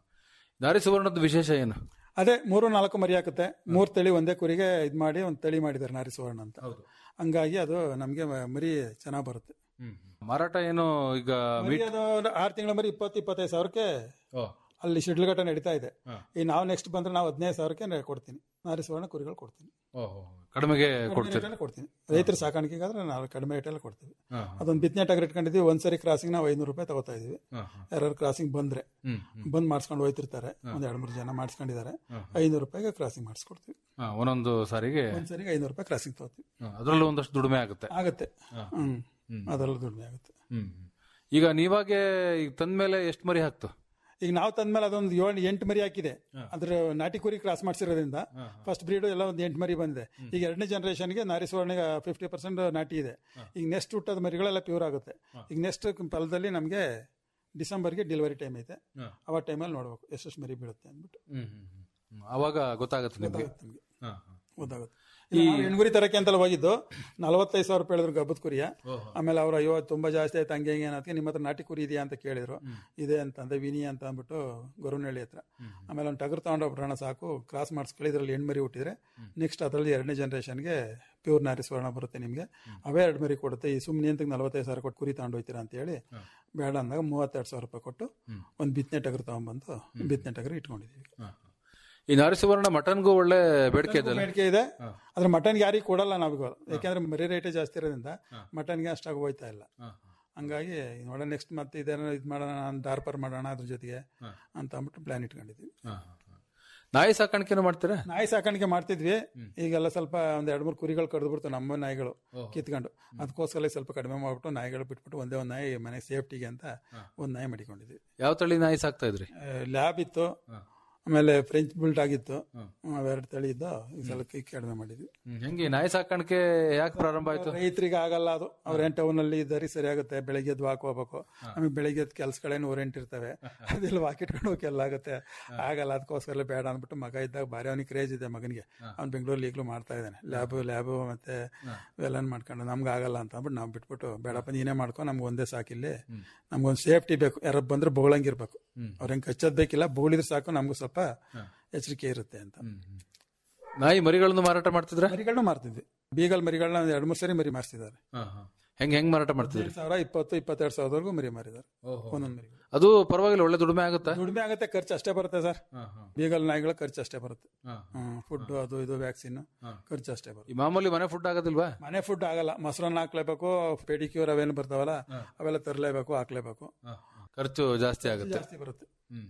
ನಾರಿ ಸುವರ್ಣದ ವಿಶೇಷ ಏನು ಅದೇ ಮೂರು ನಾಲ್ಕು ಮರಿ ಹಾಕುತ್ತೆ ಮೂರ್ ತಳಿ ಒಂದೇ ಕುರಿಗೆ ಇದ್ ಮಾಡಿ ಒಂದ್ ತಳಿ ಮಾಡಿದ್ದಾರೆ ನಾರಿ ಸುವರ್ಣ ಅಂತ ಹಂಗಾಗಿ ಅದು ನಮ್ಗೆ ಮ- ಮರಿ ಚೆನ್ನಾಗ್ ಬರುತ್ತೆ ಮಾರಾಟ ಏನು ಈಗ ಮರಿ ಅದು ಒಂದು ಆರು ತಿಂಗಳ ಮರಿ ಇಪ್ಪತ್ತು ಇಪ್ಪತ್ತೈದು ಸಾವಿರಕ್ಕೆ ಅಲ್ಲಿ ಶಿಡ್ಲಘಟ್ಟ ನಡೀತಾ ಇದೆ ಈ ನಾವು ನೆಕ್ಸ್ಟ್ ಬಂದ್ರೆ ನಾವು ಹದಿನೈದು ಸಾವಿರಕ್ಕೆ ನೆ- ಕೊಡ್ತೀನಿ ನಾರಿ ಸುವರ್ಣ ಕುರಿಗಳು ಕೊಡ್ತೀನಿ ಕಡಿಮೆಗೆ ಕಡಿಮೆ ಕೊಡ್ತೀರಿ ರೇಟಲ್ಲೇ ಕೊಡ್ತೀನಿ ರೈತರ ಸಾಕಾಣಿಕೆಗಾದ್ರೆ ನಾವು ಕಡಿಮೆ ರೇಟಲ್ಲಿ ಕೊಡ್ತೀವಿ ಅದೊಂದು ಬಿತ್ತನೆ ಟಗರ್ ಇಟ್ಕೊಂಡಿದ್ವಿ ಒಂದ್ಸರಿ ಕ್ರಾಸಿಂಗ್ ನಾವು ಐನೂರು ರೂಪಾಯಿ ತಗೋತಾ ಇದೀವಿ ಯಾರು ಕ್ರಾಸಿಂಗ್ ಬಂದ್ರೆ ಬಂದ್ ಮಾಡಿಸ್ಕೊಂಡು ಹೋಯ್ತಿರ್ತಾರೆ ಒಂದ್ ಎರಡ್ ಮೂರು ಜನ ಮಾಡಿಸ್ಕೊಂಡಿದ್ದಾರೆ ಐನೂರು ರೂಪಾಯಿಗೆ ಕ್ರಾಸಿಂಗ್ ಮಾಡಿಸ್ಕೊಡ್ತೀವಿ ಹಾ, ಒಂದೊಂದು ಸಾರಿಗೆ ಒಂದ್ಸರಿಗೆ ಐನೂರು ರೂಪಾಯಿ ಕ್ರಾಸಿಂಗ್ ತಗೋತೀವಿ ಹಾ, ಅದ್ರಲ್ಲೂ ಒಂದಷ್ಟು ದುಡಿಮೆ ಆಗುತ್ತೆ ಆಗುತ್ತೆ ಹ್ಮ್ ಅದರಲ್ಲೂ ದುಡಿಮೆ ಆಗುತ್ತೆ ಹ್ಮ್ ಈಗ ನೀವಾಗೆ ಈಗ ತಂದ್ಮೇಲೆ ಎಷ್ಟು ಮರಿ ಹಾಕ್ತು ಈಗ ನಾವು ತಂದ್ಮೇಲೆ ಅದೊಂದು ಏಳು ಎಂಟು ಮರಿ ಹಾಕಿದೆ ಅದ್ರ ನಾಟಿ ಕುರಿ ಕ್ರಾಸ್ ಮಾಡಿಸಿರೋದ್ರಿಂದ ಫಸ್ಟ್ ಬ್ರೀಡ್ ಎಲ್ಲ ಒಂದು ಎಂಟು ಮರಿ ಬಂದಿದೆ ಈಗ ಎರಡನೇ ಜನರೇಷನ್ಗೆ ನಾರಿ ಸುವರ್ಣಿಗೆ ಫಿಫ್ಟಿ ಪರ್ಸೆಂಟ್ ನಾಟಿ ಇದೆ ಈಗ ನೆಕ್ಸ್ಟ್ ಹುಟ್ಟದ ಮರಿಗಳೆಲ್ಲ ಪ್ಯೂರ್ ಆಗುತ್ತೆ ಈಗ ನೆಕ್ಸ್ಟ್ ಫಲದಲ್ಲಿ ನಮಗೆ ಡಿಸೆಂಬರ್ಗೆ ಡೆಲಿವರಿ ಟೈಮ್ ಐತೆ ಅವಾಗ ಟೈಮಲ್ಲಿ ನೋಡ್ಬೇಕು ಎಷ್ಟೆಷ್ಟು ಮರಿ ಬೀಳುತ್ತೆ ಅಂದ್ಬಿಟ್ಟು ಅವಾಗ ಗೊತ್ತಾಗುತ್ತೆ ನಿಮ್ಗೆ ಗೊತ್ತಾಗುತ್ತೆ ನಮ್ಗೆ ಗೊತ್ತಾಗುತ್ತೆ ಈ ಹೆಣ್ಗುರಿ ತರಕ್ಕೆ ಅಂತೆಲ್ಲ ಹೋಗಿದ್ದು ನಲವತ್ತೈದು ಸಾವಿರ ರೂಪಾಯಿ ಹೇಳಿದ್ರು ಗಬ್ಬದ ಕುರಿಯ ಆಮೇಲೆ ಅವ್ರು ಅಯ್ಯೋ ತುಂಬಾ ಜಾಸ್ತಿ ಆಯ್ತು ಹಂಗೆ ಹಿಂಗೆ ಅನ್ನೋದಕ್ಕೆ ನಿಮ್ಮ ಹತ್ರ ನಾಟಿ ಕುರಿ ಇದೆಯಾ ಅಂತ ಕೇಳಿದ್ರು ಇದೆ ಅಂತಂದೆ ವಿನಿ ಅಂತ ಅಂದ್ಬಿಟ್ಟು ಗೊರವನಹಳ್ಳಿ ಹತ್ರ ಆಮೇಲೆ ಒಂದು ಟಗರ್ ತಗೊಂಡೋಗ್ಬಿಡೋಣ ಸಾಕು ಕ್ರಾಸ್ ಮಾಡಿಸ್ಕೊಳ್ಳಿ ಇದರಲ್ಲಿ ಹೆಣ್ಮರಿ ಹುಟ್ಟಿದ್ರೆ ನೆಕ್ಸ್ಟ್ ಅದರಲ್ಲಿ ಎರಡನೇ ಜನರೇಷನ್ಗೆ ಪ್ಯೂರ್ ನಾರಿ ಸ್ವರ್ಣ ಬರುತ್ತೆ ನಿಮಗೆ ಅವೇ ಎರಡು ಮರಿ ಕೊಡುತ್ತೆ ಈ ಸುಮ್ಮನೆ ಅಂತ ನಲವತ್ತೈದು ಸಾವಿರ ಕೊಟ್ಟು ಕುರಿ ತಗೊಂಡು ಹೋಗ್ತೀರಾ ಅಂತ ಹೇಳಿ ಬೇಡ ಅಂದಾಗ ಮೂವತ್ತೆರಡು ಸಾವಿರ ರೂಪಾಯಿ ಕೊಟ್ಟು ಒಂದು ಬಿತ್ತನೆ ಟಗರ್ ತಗೊಂಡ್ಬಂದು ಬಿತ್ತನೆ ಟಗರ್ ಇಟ್ಕೊಂಡಿದ್ದೀವಿ ಈ ನಾರಿ ಸುವರ್ಣ ಮಟನ್ಗೂ ಒಳ್ಳೆ ಬೇಡಿಕೆ ಇದೆ ಬೇಡಿಕೆ ಇದೆ ಆದ್ರೆ ಮಟನ್ ಯಾರಿಗೂ ಕೊಡಲ್ಲ ನಾವಿಗೂ ಯಾಕೆಂದ್ರೆ ಮರಿ ರೇಟೇ ಜಾಸ್ತಿ ಇರೋದ್ರಿಂದ ಮಟನ್ಗೆ ಅಷ್ಟಾಗಿ ಹೋಯ್ತಾ ಇಲ್ಲ ಹಂಗಾಗಿ ನೋಡೋಣ ನೆಕ್ಸ್ಟ್ ಮತ್ತೆ ಇದೇನೋ ಇದು ಮಾಡೋಣ ಡಾರ್ಪರ್ ಮಾಡೋಣ ಅದ್ರ ಜೊತೆಗೆ ಅಂತ ಅಂದ್ಬಿಟ್ಟು ಪ್ಲಾನ್ ಇಟ್ಕೊಂಡಿದ್ವಿ ನಾಯಿ ಸಾಕಾಣಿಕೆನೂ ಮಾಡ್ತೀರಾ ನಾಯಿ ಸಾಕಾಣಿಕೆ ಮಾಡ್ತಿದ್ವಿ ಈಗೆಲ್ಲ ಸ್ವಲ್ಪ ಒಂದ್ ಎರಡ್ ಮೂರು ಕುರಿಗಳು ಕಡ್ದು ಬಿಡ್ತು ನಮ್ಮ ನಾಯಿಗಳು ಕಿತ್ಕೊಂಡು ಅದಕ್ಕೋಸ್ಕರ ಸ್ವಲ್ಪ ಕಡಿಮೆ ಮಾಡ್ಬಿಟ್ಟು ನಾಯಿಗಳು ಬಿಟ್ಬಿಟ್ಟು ಒಂದೇ ಒಂದ್ ನಾಯಿ ಮನೆ ಸೇಫ್ಟಿಗೆ ಅಂತ ಒಂದ್ ನಾಯಿ ಮಾಡಿಕೊಂಡಿದ್ವಿ ಯಾವ ತಳಿ ನಾಯಿ ಸಾಕ್ತಾ ಇದ್ರಿ ಲ್ಯಾಬ್ ಇತ್ತು ಆಮೇಲೆ ಫ್ರೆಂಚ್ ಬುಲ್ಟ್ ಆಗಿತ್ತು ಅವೆರಡು ತಳಿ ಇದ್ದು ಈ ಸಲ ಕೈ ಕಡಿಮೆ ಮಾಡಿದ್ವಿ ಹೆಂಗೆ ನಾಯಿ ಸಾಕಾಣಿಕೆ ಯಾಕೆ ಪ್ರಾರಂಭ ಆಯ್ತು ರೈತರಿಗೆ ಆಗಲ್ಲ ಅದು ಅವ್ರೇನ್ ಟೌನ್ ಅಲ್ಲಿ ಇದ್ದಾರೆ ಸರಿ ಆಗುತ್ತೆ ಬೆಳಿಗ್ಗೆ ಎದ್ದು ವಾಕ್ ಹೋಗ್ಬೇಕು ನಮಗೆ ಬೆಳಿಗ್ಗೆ ಎದ್ದು ಕೆಲ್ಸಗಳೇನು ಓರೆಂಟ್ ಇರ್ತವೆ ಅದೆಲ್ಲ ವಾಕ್ ಇಟ್ಕೊಂಡು ಹೋಗಿ ಎಲ್ಲ ಆಗುತ್ತೆ ಆಗಲ್ಲ ಅದಕ್ಕೋಸ್ಕರ ಬೇಡ ಅಂದ್ಬಿಟ್ಟು ಮಗ ಇದ್ದಾಗ ಭಾರಿ ಅವನಿಗೆ ಕ್ರೇಜ್ ಇದೆ ಮಗನಿಗೆ ಅವ್ನು ಬೆಂಗಳೂರಲ್ಲಿ ಈಗಲೂ ಮಾಡ್ತಾ ಇದ್ದಾನೆ ಲ್ಯಾಬ್ ಲ್ಯಾಬ್ ಮತ್ತೆ ಇವೆಲ್ಲ ಮಾಡ್ಕೊಂಡು ನಮ್ಗೆ ಆಗಲ್ಲ ಅಂತ ಅಂದ್ಬಿಟ್ಟು ನಾವು ಬಿಟ್ಬಿಟ್ಟು ಬೇಡಪ್ಪ ನೀನೇ ಮಾಡ್ಕೊ ನಮ್ಗೆ ಒಂದೇ ಸಾಕಿಲ್ಲಿ ನಮ್ಗೊಂದು ಸೇಫ್ಟಿ ಬೇಕು ಯಾರು ಬಂದ್ರೆ ಬೋಳಂಗಿರ್ಬೇಕು ಅವ್ರ ಹೆಂಗ್ ಕಚ್ಚೋದ್ ಬೇಕಿಲ್ಲ ಬೋಳಿದ್ರೆ ಸಾಕು ನಮ್ಗೂ ಸ್ವಲ್ಪ ಎಚ್ಚರಿಕೆ ಇರುತ್ತೆ ಅಂತ ನಾಯಿ ಮರಿಗಳನ್ನು ಮಾರಾಟ ಮಾಡ್ತಿದ್ರ ಮರಿಗಳನ್ನ ಮಾರ್ತಿದ್ವಿ ಬೀಗಲ್ ಮರಿಗಳನ್ನ ಒಂದ್ ಎರಡ್ ಮೂರ್ ಸರಿ ಮರಿ ಮಾರ್ಸಿದ್ದಾರೆ ಹೆಂಗ್ ಹೆಂಗ್ ಮಾರಾಟ ಮಾಡ್ತಿದ್ರಿ ಹದಿನೈದು ಸಾವಿರ ಇಪ್ಪತ್ತು ಇಪ್ಪತ್ತೆರಡು ಸಾವಿರದವರೆಗೂ ಮರಿ ಮಾರಿದ್ದಾರೆ ಒಂದೊಂದು ಮರಿ ಅದು ಪರವಾಗಿಲ್ಲ ಒಳ್ಳೆ ದುಡಿಮೆ ಆಗುತ್ತಾ ದುಡಿಮೆ ಆಗುತ್ತೆ ಖರ್ಚು ಅಷ್ಟೇ ಬರುತ್ತೆ ಸರ್ ಬೀಗಲ್ ನಾಯಿಗಳ ಖರ್ಚು ಅಷ್ಟೇ ಬರುತ್ತೆ ಫುಡ್ ಅದು ಇದು ವ್ಯಾಕ್ಸಿನ್ ಖರ್ಚು ಅಷ್ಟೇ ಬರುತ್ತೆ ಈ ಮಾಮೂಲಿ ಮನೆ ಫುಡ್ ಆಗೋದಿಲ್ವಾ ಮನೆ ಫುಡ್ ಆಗಲ್ಲ ಮೊಸರನ್ನ ಹಾಕ್ಲೇಬೇಕು ಪೆಡಿಕ್ಯೂರ್ ಅವೇನು ಬರ್ತಾವಲ್ಲ ಅವೆಲ್ಲ ತರಲೇಬೇಕು ಹಾಕ್ಲೇಬೇಕು ಖರ್ಚು ಜಾಸ್ತಿ ಆಗುತ್ತೆ ಜಾಸ್ತಿ ಬರುತ್ತೆ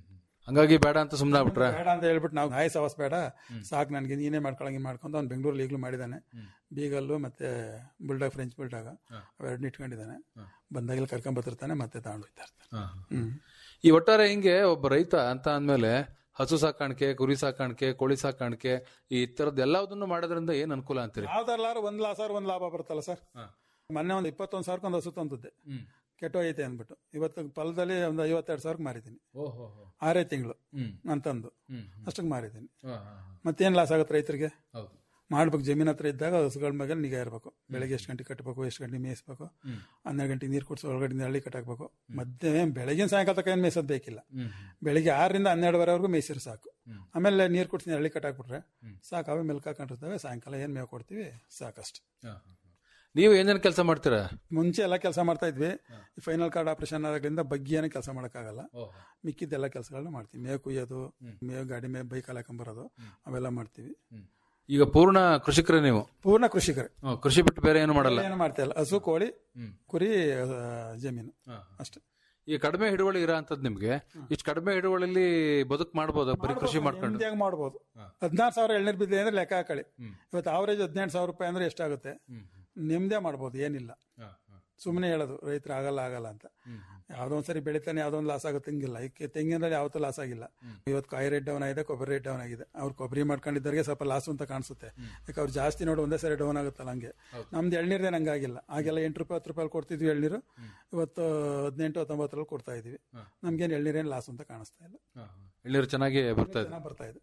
ಹಂಗಾಗಿ ಬೇಡ ಅಂತ ಸುಮ್ಮನೆ ಆಗ್ಬಿಟ್ರ ಬೇಡ ಅಂತ ಹೇಳ್ಬಿಟ್ಟು ನಾವು ನಾಯಿ ಸವಾಸ ಬೇಡ ಸಾಕು ನನಗೆ ನೀನೇ ಮಾಡ್ಕೊಳಂಗೆ ಮಾಡ್ಕೊಂಡು ಅವ್ನು ಬೆಂಗಳೂರಲ್ಲಿ ಈಗಲೂ ಮಾಡಿದ್ದಾನೆ ಬೀಗಲ್ಲು ಮತ್ತೆ ಬುಲ್ಡಾಗ್ ಫ್ರೆಂಚ್ ಬುಲ್ಡಾಗ ಅವೆರಡನ್ನ ಇಟ್ಕೊಂಡಿದ್ದಾನೆ ಬಂದಾಗೆಲ್ಲ ಕರ್ಕೊಂಡ್ ಬರ್ತಿರ್ತಾನೆ ಮತ್ತೆ ತಗೊಂಡು ಹೋಗ್ತಾ ಇರ್ತಾನೆ ಹ್ಮ್ ಈ ಒಟ್ಟಾರೆ ಹಿಂಗೆ ಒಬ್ಬ ರೈತ ಅಂತ ಅಂದ್ಮೇಲೆ ಹಸು ಸಾಕಾಣಿಕೆ ಕುರಿ ಸಾಕಾಣಿಕೆ ಕೋಳಿ ಸಾಕಾಣಿಕೆ ಈ ತರದ್ ಎಲ್ಲದನ್ನು ಮಾಡೋದ್ರಿಂದ ಏನ್ ಅನುಕೂಲ ಅಂತೀರಿ ಯಾವ್ದಾರು ಒಂದ್ ಲಾಸ್ ಆದ್ರೆ ಒಂದ್ ಲಾಭ ಬರುತ್ತಲ್ಲ ಸರ್ ಮೊನ್ನೆ ಒಂದು ಇಪ್ಪತ್ತೊಂದು ಸಾವಿರಕ್ಕೆ ಒಂದು ಹಸು ತಂದಿದ್ದೆ ಕೆಟ್ಟೋಗೈತೆ ಅಂದ್ಬಿಟ್ಟು ಇವತ್ತು ಫಲದಲ್ಲಿ ಒಂದು ಐವತ್ತೆರಡು ಸಾವಿರಕ್ಕೆ ಮಾರಿದ್ದೀನಿ ಆರೇ ತಿಂಗಳು ನಾನು ತಂದು ಅಷ್ಟಕ್ಕೆ ಮಾರಿದ್ದೀನಿ ಮತ್ತೇನ್ ಲಾಸ್ ಆಗುತ್ತೆ ರೈತರಿಗೆ ಮಾಡ್ಬೇಕು ಜಮೀನ್ ಹತ್ರ ಇದ್ದಾಗ ಹಸುಗಳ ಮೇಲೆ ನಿಗಾ ಇರಬೇಕು ಬೆಳಗ್ಗೆ ಎಷ್ಟು ಗಂಟೆ ಕಟ್ಟಬೇಕು ಎಷ್ಟು ಗಂಟೆ ಮೇಯಿಸ್ಬೇಕು ಹನ್ನೆರಡು ಗಂಟೆ ನೀರು ಕುಡಿಸೋ ಒಳಗಡೆ ಹಳ್ಳಿ ಕಟ್ಟಾಕ್ಬೇಕು ಮಧ್ಯ ಬೆಳಗಿನ ಸಾಯಂಕಾಲ ತಕ್ಕ ಏನು ಮೇಯ್ಸೋದು ಬೇಕಿಲ್ಲ ಬೆಳಿಗ್ಗೆ ಆರರಿಂದ ಹನ್ನೆರಡುವರೆವರೆಗೂ ಮೇಯ್ಸಿರು ಸಾಕು ಆಮೇಲೆ ನೀರು ಕುಡಿಸಿ ಹಳ್ಳಿ ಕಟ್ಟಾಕ್ಬಿಟ್ರೆ ಸಾಕು ಅವೇ ಮೆಲ್ಕ್ ಹಾಕೊಂಡಿರ್ತವೆ ಸಾಯಂಕಾಲ ಏನು ಮೇವು ಕೊಡ್ತೀವಿ ಸಾಕಷ್ಟು ನೀವು ಏನೇನ್ ಕೆಲಸ ಮಾಡ್ತೀರಾ ಮುಂಚೆ ಎಲ್ಲ ಕೆಲಸ ಮಾಡ್ತಾ ಇದ್ವಿ ಫೈನಲ್ ಕಾರ್ಡ್ ಆಪರೇಷನ್ ಆದಾಗ್ಲಿಂದ ಬಗ್ಗೆ ಏನೂ ಕೆಲಸ ಮಾಡೋಕ್ಕಾಗಲ್ಲ ಮಿಕ್ಕಿದ್ದೆಲ್ಲ ಕೆಲಸಗಳನ್ನ ಮಾಡ್ತೀವಿ ಮೇವು ಕುಯ್ಯೋದು ಮೇವು ಗಾಡಿ ಮೇಲೆ ಬೈಕ್ ಹಾಕೊಂಬರೋದು ಅವೆಲ್ಲ ಮಾಡ್ತೀವಿ ಈಗ ಪೂರ್ಣ ಕೃಷಿಕರೇ ನೀವು ಪೂರ್ಣ ಕೃಷಿಕರೇ ಹ್ಮ್, ಕೃಷಿ ಬಿಟ್ಟು ಬೇರೆ ಏನು ಮಾಡಲ್ಲ ಏನು ಮಾಡ್ತಾ ಇಲ್ಲ ಹಸು ಕೋಳಿ ಕುರಿ ಆ, ಜಮೀನು ಅಷ್ಟೇ ಈ ಕಡಿಮೆ ಹಿಡುವಳಿ ಇರೋ ಅಂತದ್ ನಿಮ್ಗೆ ಇಷ್ಟು ಕಡಿಮೆ ಹಿಡುವಳಿಲಿ ಬದುಕು ಮಾಡ್ಬೋದು ಬರೀ ಕೃಷಿ ಮಾಡ್ಕೊಂಡು ನೆಮ್ಮದಿಯಾಗಿ ಮಾಡ್ಬೋದು ಹದಿನಾರು ಸಾವಿರ ಎಳ್ನೀರು ಬಿದ್ದೆ ಅಂದ್ರೆ ಲೆಕ್ಕ ಹಾಕಳಿ ಇವತ್ತು ಅವರೇಜ್ ಹದಿನೆಂಟು ಸಾವಿರ ರೂಪಾಯಿ ಅಂದ್ರೆ ಎಷ್ಟಾಗುತ್ತೆ ನೆಮ್ಮದಿಯ ಮಾಡ್ಬೋದು ಏನಿಲ್ಲ ಸುಮ್ಮನೆ ಹೇಳೋದು ರೈತರು ಆಗಲ್ಲ ಆಗಲ್ಲ ಅಂತ ಯಾವ್ದೋ ಒಂದ್ಸರಿ ಬೆಳಿತಾನೆ ಯಾವ್ದೋ ಒಂದು ಲಾಸ್ ಆಗುತ್ತೆ ಹಿಂಗಿಲ್ಲ ಈಗ ತೆಂಗಿನಲ್ಲಿ ಯಾವತ್ತೂ ಲಾಸ್ ಆಗಿಲ್ಲ ಇವತ್ತು ಕಾಯಿ ರೇಟ್ ಡೌನ್ ಆಗಿದೆ ಕೊಬ್ಬರಿ ರೇಟ್ ಡೌನ್ ಆಗಿದೆ ಅವ್ರು ಕೊಬ್ಬರಿ ಮಾಡ್ಕೊಂಡಿದ್ದವ್ರಿಗೆ ಸ್ವಲ್ಪ ಲಾಸ್ ಅಂತ ಕಾಣಿಸುತ್ತೆ ಯಾಕೆ ಅವ್ರು ಜಾಸ್ತಿ ನೋಡಿ ಒಂದೇ ಸರಿ ಡೌನ್ ಆಗುತ್ತಲ್ಲ ಹಂಗೆ ನಮ್ದು ಎಳ್ನೀರ್ದೇನು ಹಂಗಾಗಿಲ್ಲ ಆಗೆಲ್ಲ ಎಂಟು ರೂಪಾಯಿ ಹತ್ತು ರೂಪಾಯಿ ಕೊಡ್ತಿದ್ವಿ ಎಳ್ನೀರು ಇವತ್ತು ಹದಿನೆಂಟು ಹತ್ತೊಂಬತ್ತರಲ್ಲಿ ಕೊಡ್ತಾ ಇದೀವಿ ನಮ್ಗೇನು ಎಳ್ನೀರೇನು ಲಾಸ್ ಅಂತ ಕಾಣಿಸ್ತಾ ಇಲ್ಲ ಎಳ್ನೀರು ಚೆನ್ನಾಗಿ ಬರ್ತಾ ಇದೆ ಚೆನ್ನಾಗಿ ಬರ್ತಾ ಇದೆ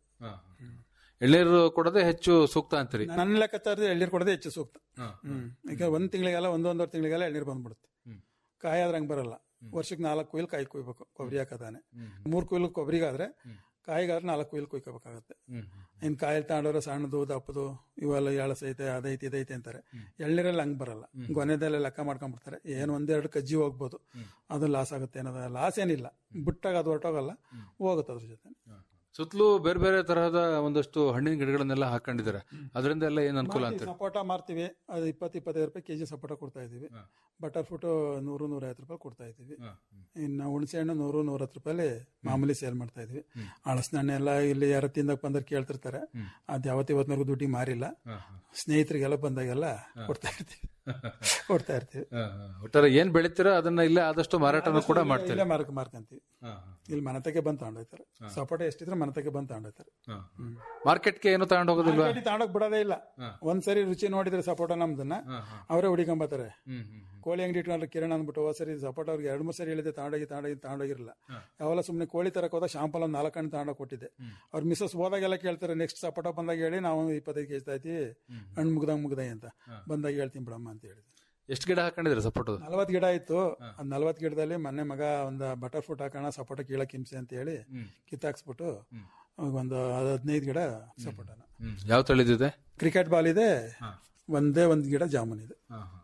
ಎಳ್ನೀರು ಕೊಡೋದೇ ಹೆಚ್ಚು ಸೂಕ್ತ ಅಂತೀರಿ ನನ್ನ ಲೆಕ್ಕಾಚಾರದ ಎಳ್ನೀರು ಕೊಡೋದೇ ಹೆಚ್ಚು ಸೂಕ್ತ ಹ್ಮ್ ಈಗ ಒಂದ್ ತಿಂಗಳಿಗೆಲ್ಲ ಒಂದೊಂದೂವರೆ ತಿಂಗಳಿಗೆಲ್ಲ ಎಳ್ನೀರು ಬಂದ್ಬಿಡುತ್ತೆ ಕಾಯಿ ಆದ್ರೆ ಹಂಗೆ ಬರಲ್ಲ ವರ್ಷಕ್ಕೆ ನಾಲ್ಕು ಕುಯ್ಲ್ ಕಾಯಿ ಕುಯ್ಬೇಕು ಕೊಬ್ಬರಿ ಹಾಕದಾನೆ ಮೂರ್ ಕುಯ್ಲ್ ಕೊಬ್ಬರಿಗಾದ್ರೆ ಕಾಯಿಗಾದ್ರೆ ನಾಲ್ಕು ಕುಯ್ಲ್ ಕುಯ್ಕೋಬೇಕಾಗತ್ತೆ ಇನ್ ಕಾಯಿ ತಗೊಂಡವ್ರೆ ಸಣ್ಣದು ದಪ್ಪದು ಇವೆಲ್ಲ ಎಳಸೈತೆ ಅದೈತೆ ಇದೈತೆ ಅಂತಾರೆ ಎಳ್ನೀರಲ್ಲಿ ಹಂಗ್ ಬರಲ್ಲ ಗೊನೆದೆಲ್ಲ ಲೆಕ್ಕ ಮಾಡ್ಕೊಂಡ್ಬಿಡ್ತಾರೆ ಏನು ಒಂದೆರಡು ಕಜ್ಜಿ ಹೋಗ್ಬೋದು ಅದು ಲಾಸ್ ಆಗುತ್ತೆ ಅನ್ನೋದು ಲಾಸ್ ಏನಿಲ್ಲ ಬಿಟ್ಟಾಗ ಅದು ಹೊರಟೋಗಲ್ಲ ಹೋಗುತ್ತೆ ಅದ್ರ ಜೊತೆ ಸುತ್ತಲೂ ಬೇರೆ ಬೇರೆ ತರಹದ ಒಂದಷ್ಟು ಹಣ್ಣಿನ ಗಿಡಗಳನ್ನೆಲ್ಲ ಹಾಕೊಂಡಿದ್ದಾರೆ ಅದರಿಂದ ಎಲ್ಲ ಏನ್ ಅನುಕೂಲ ಅಂತೀರಿ ಸಪೋಟ ಮಾರ್ತೀವಿ ಅದು ಇಪ್ಪತ್ತು ಇಪ್ಪತ್ತೈದು ರೂಪಾಯಿ ಕೆಜಿ ಸಪೋಟ ಕೊಡ್ತಾ ಇದೀವಿ ಬಟರ್ ಫ್ರೂಟ್ ನೂರು ನೂರೈವತ್ತು ರೂಪಾಯಿ ಕೊಡ್ತಾ ಇದೀವಿ ಇನ್ನು ಹುಣಸೆ ಹಣ್ಣು ನೂರು ನೂರತ್ತು ರೂಪಾಯಿ ಮಾಮೂಲಿ ಸೇಲ್ ಮಾಡ್ತಾ ಇದೀವಿ ಹಳಸಿನ ಹಣ್ಣು ಎಲ್ಲ ಇಲ್ಲಿ ಯಾರು ತಿಂದಕ್ ಬಂದ್ರೆ ಕೇಳ್ತಿರ್ತಾರೆ ಅದ್ ಯಾವತ್ತು ಇವತ್ತಿನವರೆಗೂ ದುಡ್ಡಿಗೆ ಮಾರಿಲ್ಲ ಸ್ನೇಹಿತರಿಗೆಲ್ಲ ಬಂದಾಗೆಲ್ಲ ಕೊಡ್ತಾ ಇರ್ತೀವಿ ಕೊಡ್ತಾ ಇರ್ತೀವಿ ಒಟ್ಟಾರೆ ಏನ್ ಬೆಳಿತೀರಾ ಅದನ್ನ ಇಲ್ಲೇ ಆದಷ್ಟು ಮಾರಾಟನೂ ಕೂಡ ಮಾಡ್ತೀರಿ ಇಲ್ಲೇ ಮಾರ್ಕ್ ಮಾರ್ಕಂತೀವಿ ಇಲ್ಲಿ ಮನತಕ್ಕೆ ಬಂದ್ ತಗೊಂಡೋಯ್ತಾರೆ ಸಪೋಟ ಎಷ್ಟಿದ್ರೆ ಮನತಕ್ಕೆ ಬಂದ್ ತಗೊಂಡೋಯ್ತಾರೆ ಮಾರ್ಕೆಟ್ಗೆ ಏನು ತಗೊಂಡು ಹೋಗೋದಿಲ್ವಾ ಮಾರ್ಕೆಟಿಗೆ ತಗೊಂಡೋಗ್ ಬಿಡೋದೇ ಇಲ್ಲ ಒಂದ್ಸರಿ ರುಚಿ ನೋಡಿದ್ರೆ ಸಪೋಟ ನಮ್ದನ್ನ ಅವರೇ ಹುಡಿಕೊಂಬತ್ತಾರೆ ಕೋಳಿ ಅಂಗಡಿ ಇಟ್ಕೊಂಡ್ರೆ ಕಿರಣ್ ಅಂದ್ಬಿಟ್ಟು ಹೋದ್ ಸರಿ ಸಪೋಟ ಅವ್ರಿಗೆ ಎರಡು ಮೂರು ಸರಿ ಹೇಳಿದೆ ತಗೊಂಡೋಗಿ ತಗೊಂಡೋಗಿ ತಗೊಂಡೋಗಿರಲ್ಲ ಯಾವಲ್ಲ ಸುಮ್ಮನೆ ಕೋಳಿ ತರಕ್ ಹೋದಾಗ ಶಾಂಪಲ್ ಒಂದು ನಾಲ್ಕು ಹಣ್ಣು ತಗೊಂಡೋಗಿ ಕೊಟ್ಟಿದ್ದೆ ಅವ್ರ ಮಿಸಸ್ ಹೋದಾಗೆಲ್ಲ ಕೇಳ್ತಾರೆ ನೆಕ್ಸ್ಟ್ ಸಪೋಟ ಬಂದಾಗ ಹೇಳಿ ನಾವು ಇಪ್ಪತ್ತೈದು ಕೆಜಿ ತಾಯ್ತಿ ಹಣ್ಣು ಮುಗ್ದಂಗ್ ಮುಗ್ದೈ ಅಂತ ಬಂದಾಗ ಹೇಳ್ತೀನಿ ಬಿಡಮ್ಮ ಅಂತ ಹೇಳಿದೆ ಎಷ್ಟು ಗಿಡ ಹಾಕೊಂಡಿದ್ರೆ ಸಪೋರ್ಟ್ ನಲ್ವತ್ ಗಿಡ ಇತ್ತು ಅದ್ ನಲ್ವತ್ ಗಿಡದಲ್ಲಿ ಮೊನ್ನೆ ಮಗ ಒಂದ್ ಬಟರ್ ಫ್ರೂಟ್ ಹಾಕೋಣ ಸಪೋಟ ಕೀಳಕ್ ಹಿಂಸೆ ಅಂತ ಹೇಳಿ ಕಿತ್ತಾಕ್ಸ್ಬಿಟ್ಟು ಒಂದು ಹದಿನೈದು ಗಿಡ ಸಪೋಟನ ಯಾವ ತಳಿದಿದೆ ಕ್ರಿಕೆಟ್ ಬಾಲ್ ಇದೆ ಒಂದೇ ಒಂದ್ ಗಿಡ ಜಾಮೂನ್ ಇದೆ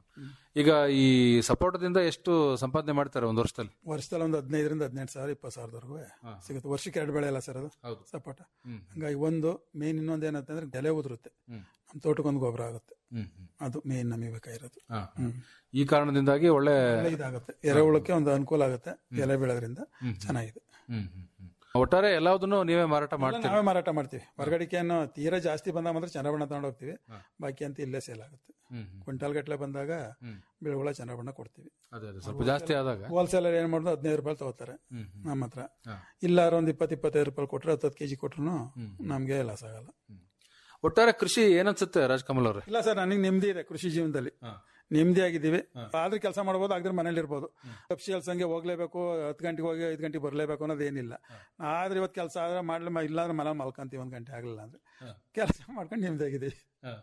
ಈಗ ಈ ಸಪೋರ್ಟದಿಂದ ಎಷ್ಟು ಸಂಪಾದನೆ ಮಾಡ್ತಾರೆ ಒಂದು ವರ್ಷದಲ್ಲಿ ವರ್ಷದಲ್ಲಿ ಒಂದು ಹದಿನೈದರಿಂದ ಹದಿನೆಂಟು ಸಾವಿರ ಇಪ್ಪತ್ತು ಸಾವಿರದವರೆಗೂ ಸಿಗುತ್ತೆ ವರ್ಷಕ್ಕೆ ಎರಡು ಬೆಳೆ ಅಲ್ಲ ಸರ್ ಅದು ಸಪೋಟ ಹಂಗಾಗಿ ಒಂದು ಮೇನ್ ಇನ್ನೊಂದು ಏನಂತಂದ್ರೆ ಎಲೆ ಉದುರುತ್ತೆ ನಮ್ಮ ತೋಟಕ್ಕೊಂದು ಗೊಬ್ಬರ ಆಗುತ್ತೆ ಅದು ಮೇನ್ ನಮಗೆ ಬೇಕಾಗಿರೋದು ಈ ಕಾರಣದಿಂದಾಗಿ ಒಳ್ಳೆ ಒಳ್ಳೆ ಇದಾಗುತ್ತೆ ಎರೆಹುಳಕ್ಕೆ ಒಂದು ಅನುಕೂಲ ಆಗುತ್ತೆ ಎಲೆ ಬೆಳೆದ್ರಿಂದ ಚೆನ್ನಾಗಿದೆ ಒಟ್ಟಾರೆ ಎಲ್ಲದನ್ನು ನೀವೇ ಮಾರಾಟ ಮಾಡ್ತೀರಿ ನಾವೇ ಮಾರಾಟ ಮಾಡ್ತೀವಿ ಹೊರಗಡಿಕೆಯನ್ನು ತೀರಾ ಜಾಸ್ತಿ ಬಂದಾಗ ಮಾತ್ರ ಚನ್ನಬಣ್ಣ ತಗೊಂಡು ಹೋಗ್ತೀವಿ ಬಾಕಿ ಅಂತ ಇಲ್ಲೇ ಸೇಲ್ ಆಗುತ್ತೆ ಕ್ವಿಂಟಾಲ್ ಗಟ್ಟಲೆ ಬಂದಾಗ ಬೆಳೆಗಳ ಚನ್ನಬಣ್ಣ ಕೊಡ್ತೀವಿ ಅದೇ ಅದೇ ಸ್ವಲ್ಪ ಜಾಸ್ತಿ ಆದಾಗ ಹೋಲ್ಸೇಲರ್ ಏನ್ ಮಾಡೋದು ಹದಿನೈದು ರೂಪಾಯಿ ತಗೋತಾರೆ ನಮ್ಮ ಹತ್ರ ಇಲ್ಲಾರ ಒಂದ್ ಇಪ್ಪತ್ತು ಇಪ್ಪತ್ತೈದು ರೂಪಾಯಿ ಕೊಟ್ರೆ ಹತ್ತು ಕೆಜಿ ಕೊಟ್ರು ನಮ್ಗೆ ಲಾಸ್ ಆಗಲ್ಲ ಒಟ್ಟಾರೆ ಕೃಷಿ ಏನನ್ಸುತ್ತೆ ರಾಜ್ಕಮಲ್ ಅವ್ರೆ ಇಲ್ಲ ಸರ್ ನನಗೆ ನೆಮ್ಮದಿ ಇದೆ ಕೃಷಿ ಜೀವನದಲ್ಲಿ ನೆಮ್ಮದಿ ಆಗಿದ್ದೀವಿ ಆದ್ರೆ ಕೆಲಸ ಮಾಡ್ಬೋದು ಆಗದ್ರೆ ಮನೇಲಿ ಇರ್ಬೋದು ಅಫಿಷಿಯಲ್ಸ್ ಹಂಗೆ ಹೋಗ್ಲೇಬೇಕು ಹತ್ತು ಗಂಟೆಗೆ ಹೋಗಿ ಐದು ಗಂಟೆಗೆ ಬರಲೇಬೇಕು ಅನ್ನೋದು ಏನಿಲ್ಲ ಆದ್ರೆ ಇವತ್ತು ಕೆಲಸ ಆದ್ರೆ ಮಾಡ್ಲಿ ಇಲ್ಲಾಂದ್ರೆ ಮನೇಲಿ ಮಲ್ಕೊಂತೀವಿ ಒಂದ್ ಗಂಟೆ ಆಗಲಿಲ್ಲ ಅಂದ್ರೆ ಕೆಲಸ ಮಾಡ್ಕೊಂಡು ನೆಮ್ಮದಿ ಆಗಿದ್ದೀವಿ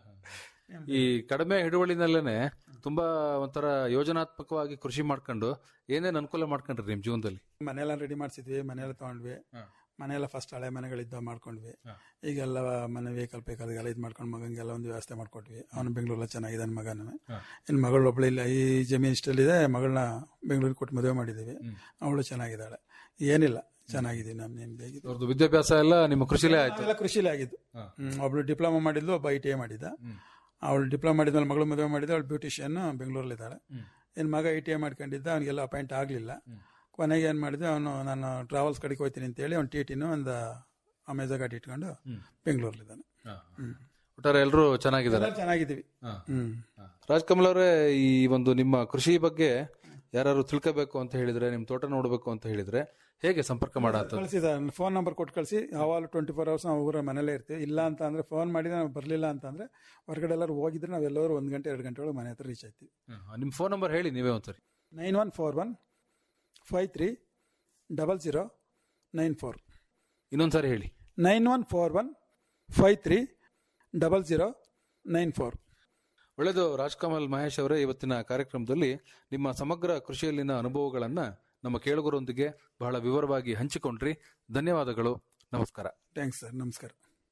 ಈ ಕಡಿಮೆ ಹಿಡುವಳಿನಲ್ಲೇನೆ ತುಂಬಾ ಒಂಥರ ಯೋಜನಾತ್ಮಕವಾಗಿ ಕೃಷಿ ಮಾಡ್ಕೊಂಡು ಏನೇನ್ ಅನುಕೂಲ ಮಾಡ್ಕೊಂಡ್ರಿ ನಿಮ್ ಜೀವನದಲ್ಲಿ ಮನೆಯೆಲ್ಲ ರೆಡಿ ಮಾಡಿಸಿದ್ವಿ ಮನೆಯೆಲ್ಲ ತಗೊಂಡ್ವಿ ಮನೆಯೆಲ್ಲ ಫಸ್ಟ್ ಹಳೆ ಮನೆಗಳಿದ್ದ ಮಾಡ್ಕೊಂಡ್ವಿ ಈಗೆಲ್ಲ ಮನೆ ವೆಹಿಕಲ್ ಬೇಕಾದಾಗೆಲ್ಲ ಇದು ಮಾಡ್ಕೊಂಡು ಮಗನಿಗೆಲ್ಲ ಒಂದು ವ್ಯವಸ್ಥೆ ಮಾಡ್ಕೊಟ್ವಿ ಅವನು ಬೆಂಗಳೂರಲ್ಲಿ ಚೆನ್ನಾಗಿದೆ ನನ್ನ ಮಗನ ಇನ್ನು ಮಗಳು ಒಬ್ಳು ಇಲ್ಲ ಈ ಜಮೀನ್ ಇಷ್ಟಲ್ಲಿದೆ ಮಗಳನ್ನ ಬೆಂಗಳೂರಿಗೆ ಕೊಟ್ಟು ಮದುವೆ ಮಾಡಿದ್ದೀವಿ ಅವಳು ಚೆನ್ನಾಗಿದ್ದಾಳೆ ಏನಿಲ್ಲ ಚೆನ್ನಾಗಿದ್ದೀವಿ ನಮ್ಮ ನೆಮ್ಮದಿಯಾಗಿದೆ ಅವ್ರದ್ದು ವಿದ್ಯಾಭ್ಯಾಸ ಎಲ್ಲ ನಿಮ್ಮ ಕೃಷಿಲೇ ಆಯ್ತು ಎಲ್ಲ ಕೃಷಿಲೇ ಆಗಿದ್ದು ಹ್ಮ್. ಒಬ್ಳು ಡಿಪ್ಲೊಮಾ ಮಾಡಿದ್ಲು ಒಬ್ಬ ಐ ಟಿ ಐ ಮಾಡಿದ್ದ ಅವಳು ಡಿಪ್ಲೊಮಾ ಮಾಡಿದ್ಮೇಲೆ ಮಗಳು ಮದುವೆ ಮಾಡಿದ್ದ ಅವಳು ಬ್ಯೂಟಿಷಿಯನ್ ಬೆಂಗಳೂರಲ್ಲಿ ಇದ್ದಾಳೆ ಇನ್ನು ಮಗ ಐ ಟಿ ಐ ಮಾಡ್ಕೊಂಡಿದ್ದ ಅವನಿಗೆಲ್ಲ ಅಪಾಯಿಂಟ್ ಆಗಲಿಲ್ಲ ಕೊನೆಗೆ ಏನು ಮಾಡಿದ್ವಿ ಅವನು ನಾನು ಟ್ರಾವೆಲ್ಸ್ ಕಡೆಗೆ ಹೋಗ್ತೀನಿ ಅಂತೇಳಿ ಅವ್ನು ಟಿ ಟಿನೂ ಒಂದು ಅಮೆಜಾ ಗಾಡಿ ಇಟ್ಕೊಂಡು ಬೆಂಗಳೂರಲ್ಲಿದ್ದಾನೆ ಒಟ್ಟಾರೆ ಎಲ್ಲರೂ ಚೆನ್ನಾಗಿದ್ದಾರೆ ಎಲ್ಲ ಚೆನ್ನಾಗಿದ್ದೀವಿ ಹ್ಮ್ ರಾಜ್ಕಮಲ್ ಅವರೇ ಈ ಒಂದು ನಿಮ್ಮ ಕೃಷಿ ಬಗ್ಗೆ ಯಾರು ತಿಳ್ಕೋಬೇಕು ಅಂತ ಹೇಳಿದ್ರೆ ನಿಮ್ ತೋಟ ನೋಡಬೇಕು ಅಂತ ಹೇಳಿದ್ರೆ ಹೇಗೆ ಸಂಪರ್ಕ ಮಾಡತ್ತ ಕಳಿಸಿದ ಫೋನ್ ನಂಬರ್ ಕೊಟ್ಟು ಕಳಿಸಿ ಯಾವಾಗಲೂ ಟ್ವೆಂಟಿ ಫೋರ್ ಅವರ್ಸ್ ನಾವು ಊರ ಮನೇಲೇ ಇರ್ತೀವಿ ಇಲ್ಲ ಅಂತ ಅಂದ್ರೆ ಫೋನ್ ಮಾಡಿದ್ರೆ ನಾವು ಬರಲಿಲ್ಲ ಅಂತ ಅಂದ್ರೆ ಹೊರಗಡೆ ಎಲ್ಲರೂ ಹೋಗಿದ್ರೆ ನಾವೆಲ್ಲರೂ ಒಂದು ಗಂಟೆ ಎರಡು ಗಂಟೆ ಒಳಗೆ ಮನೆ ಹತ್ರ ರೀಚ್ ಆಯ್ತೀವಿ ನಿಮ್ ಫೋನ್ ನಂಬರ್ ಹೇಳಿ ನೀವೇ ಒಂದ್ಸರಿ nine one four one five three double zero nine four ಇನ್ನೊಂದ್ಸರಿ ಹೇಳಿ nine one four one five three double zero nine four ಒಳ್ಳೆಯದು ರಾಜ್ಕಮಲ್ ಮಹೇಶ್ ಅವರೇ ಇವತ್ತಿನ ಕಾರ್ಯಕ್ರಮದಲ್ಲಿ ನಿಮ್ಮ ಸಮಗ್ರ ಕೃಷಿಯಲ್ಲಿನ ಅನುಭವಗಳನ್ನ ನಮ್ಮ ಕೇಳುಗರೊಂದಿಗೆ ಬಹಳ ವಿವರವಾಗಿ ಹಂಚಿಕೊಂಡ್ರಿ ಧನ್ಯವಾದಗಳು ನಮಸ್ಕಾರ ಥ್ಯಾಂಕ್ಸ್ ಸರ್ ನಮಸ್ಕಾರ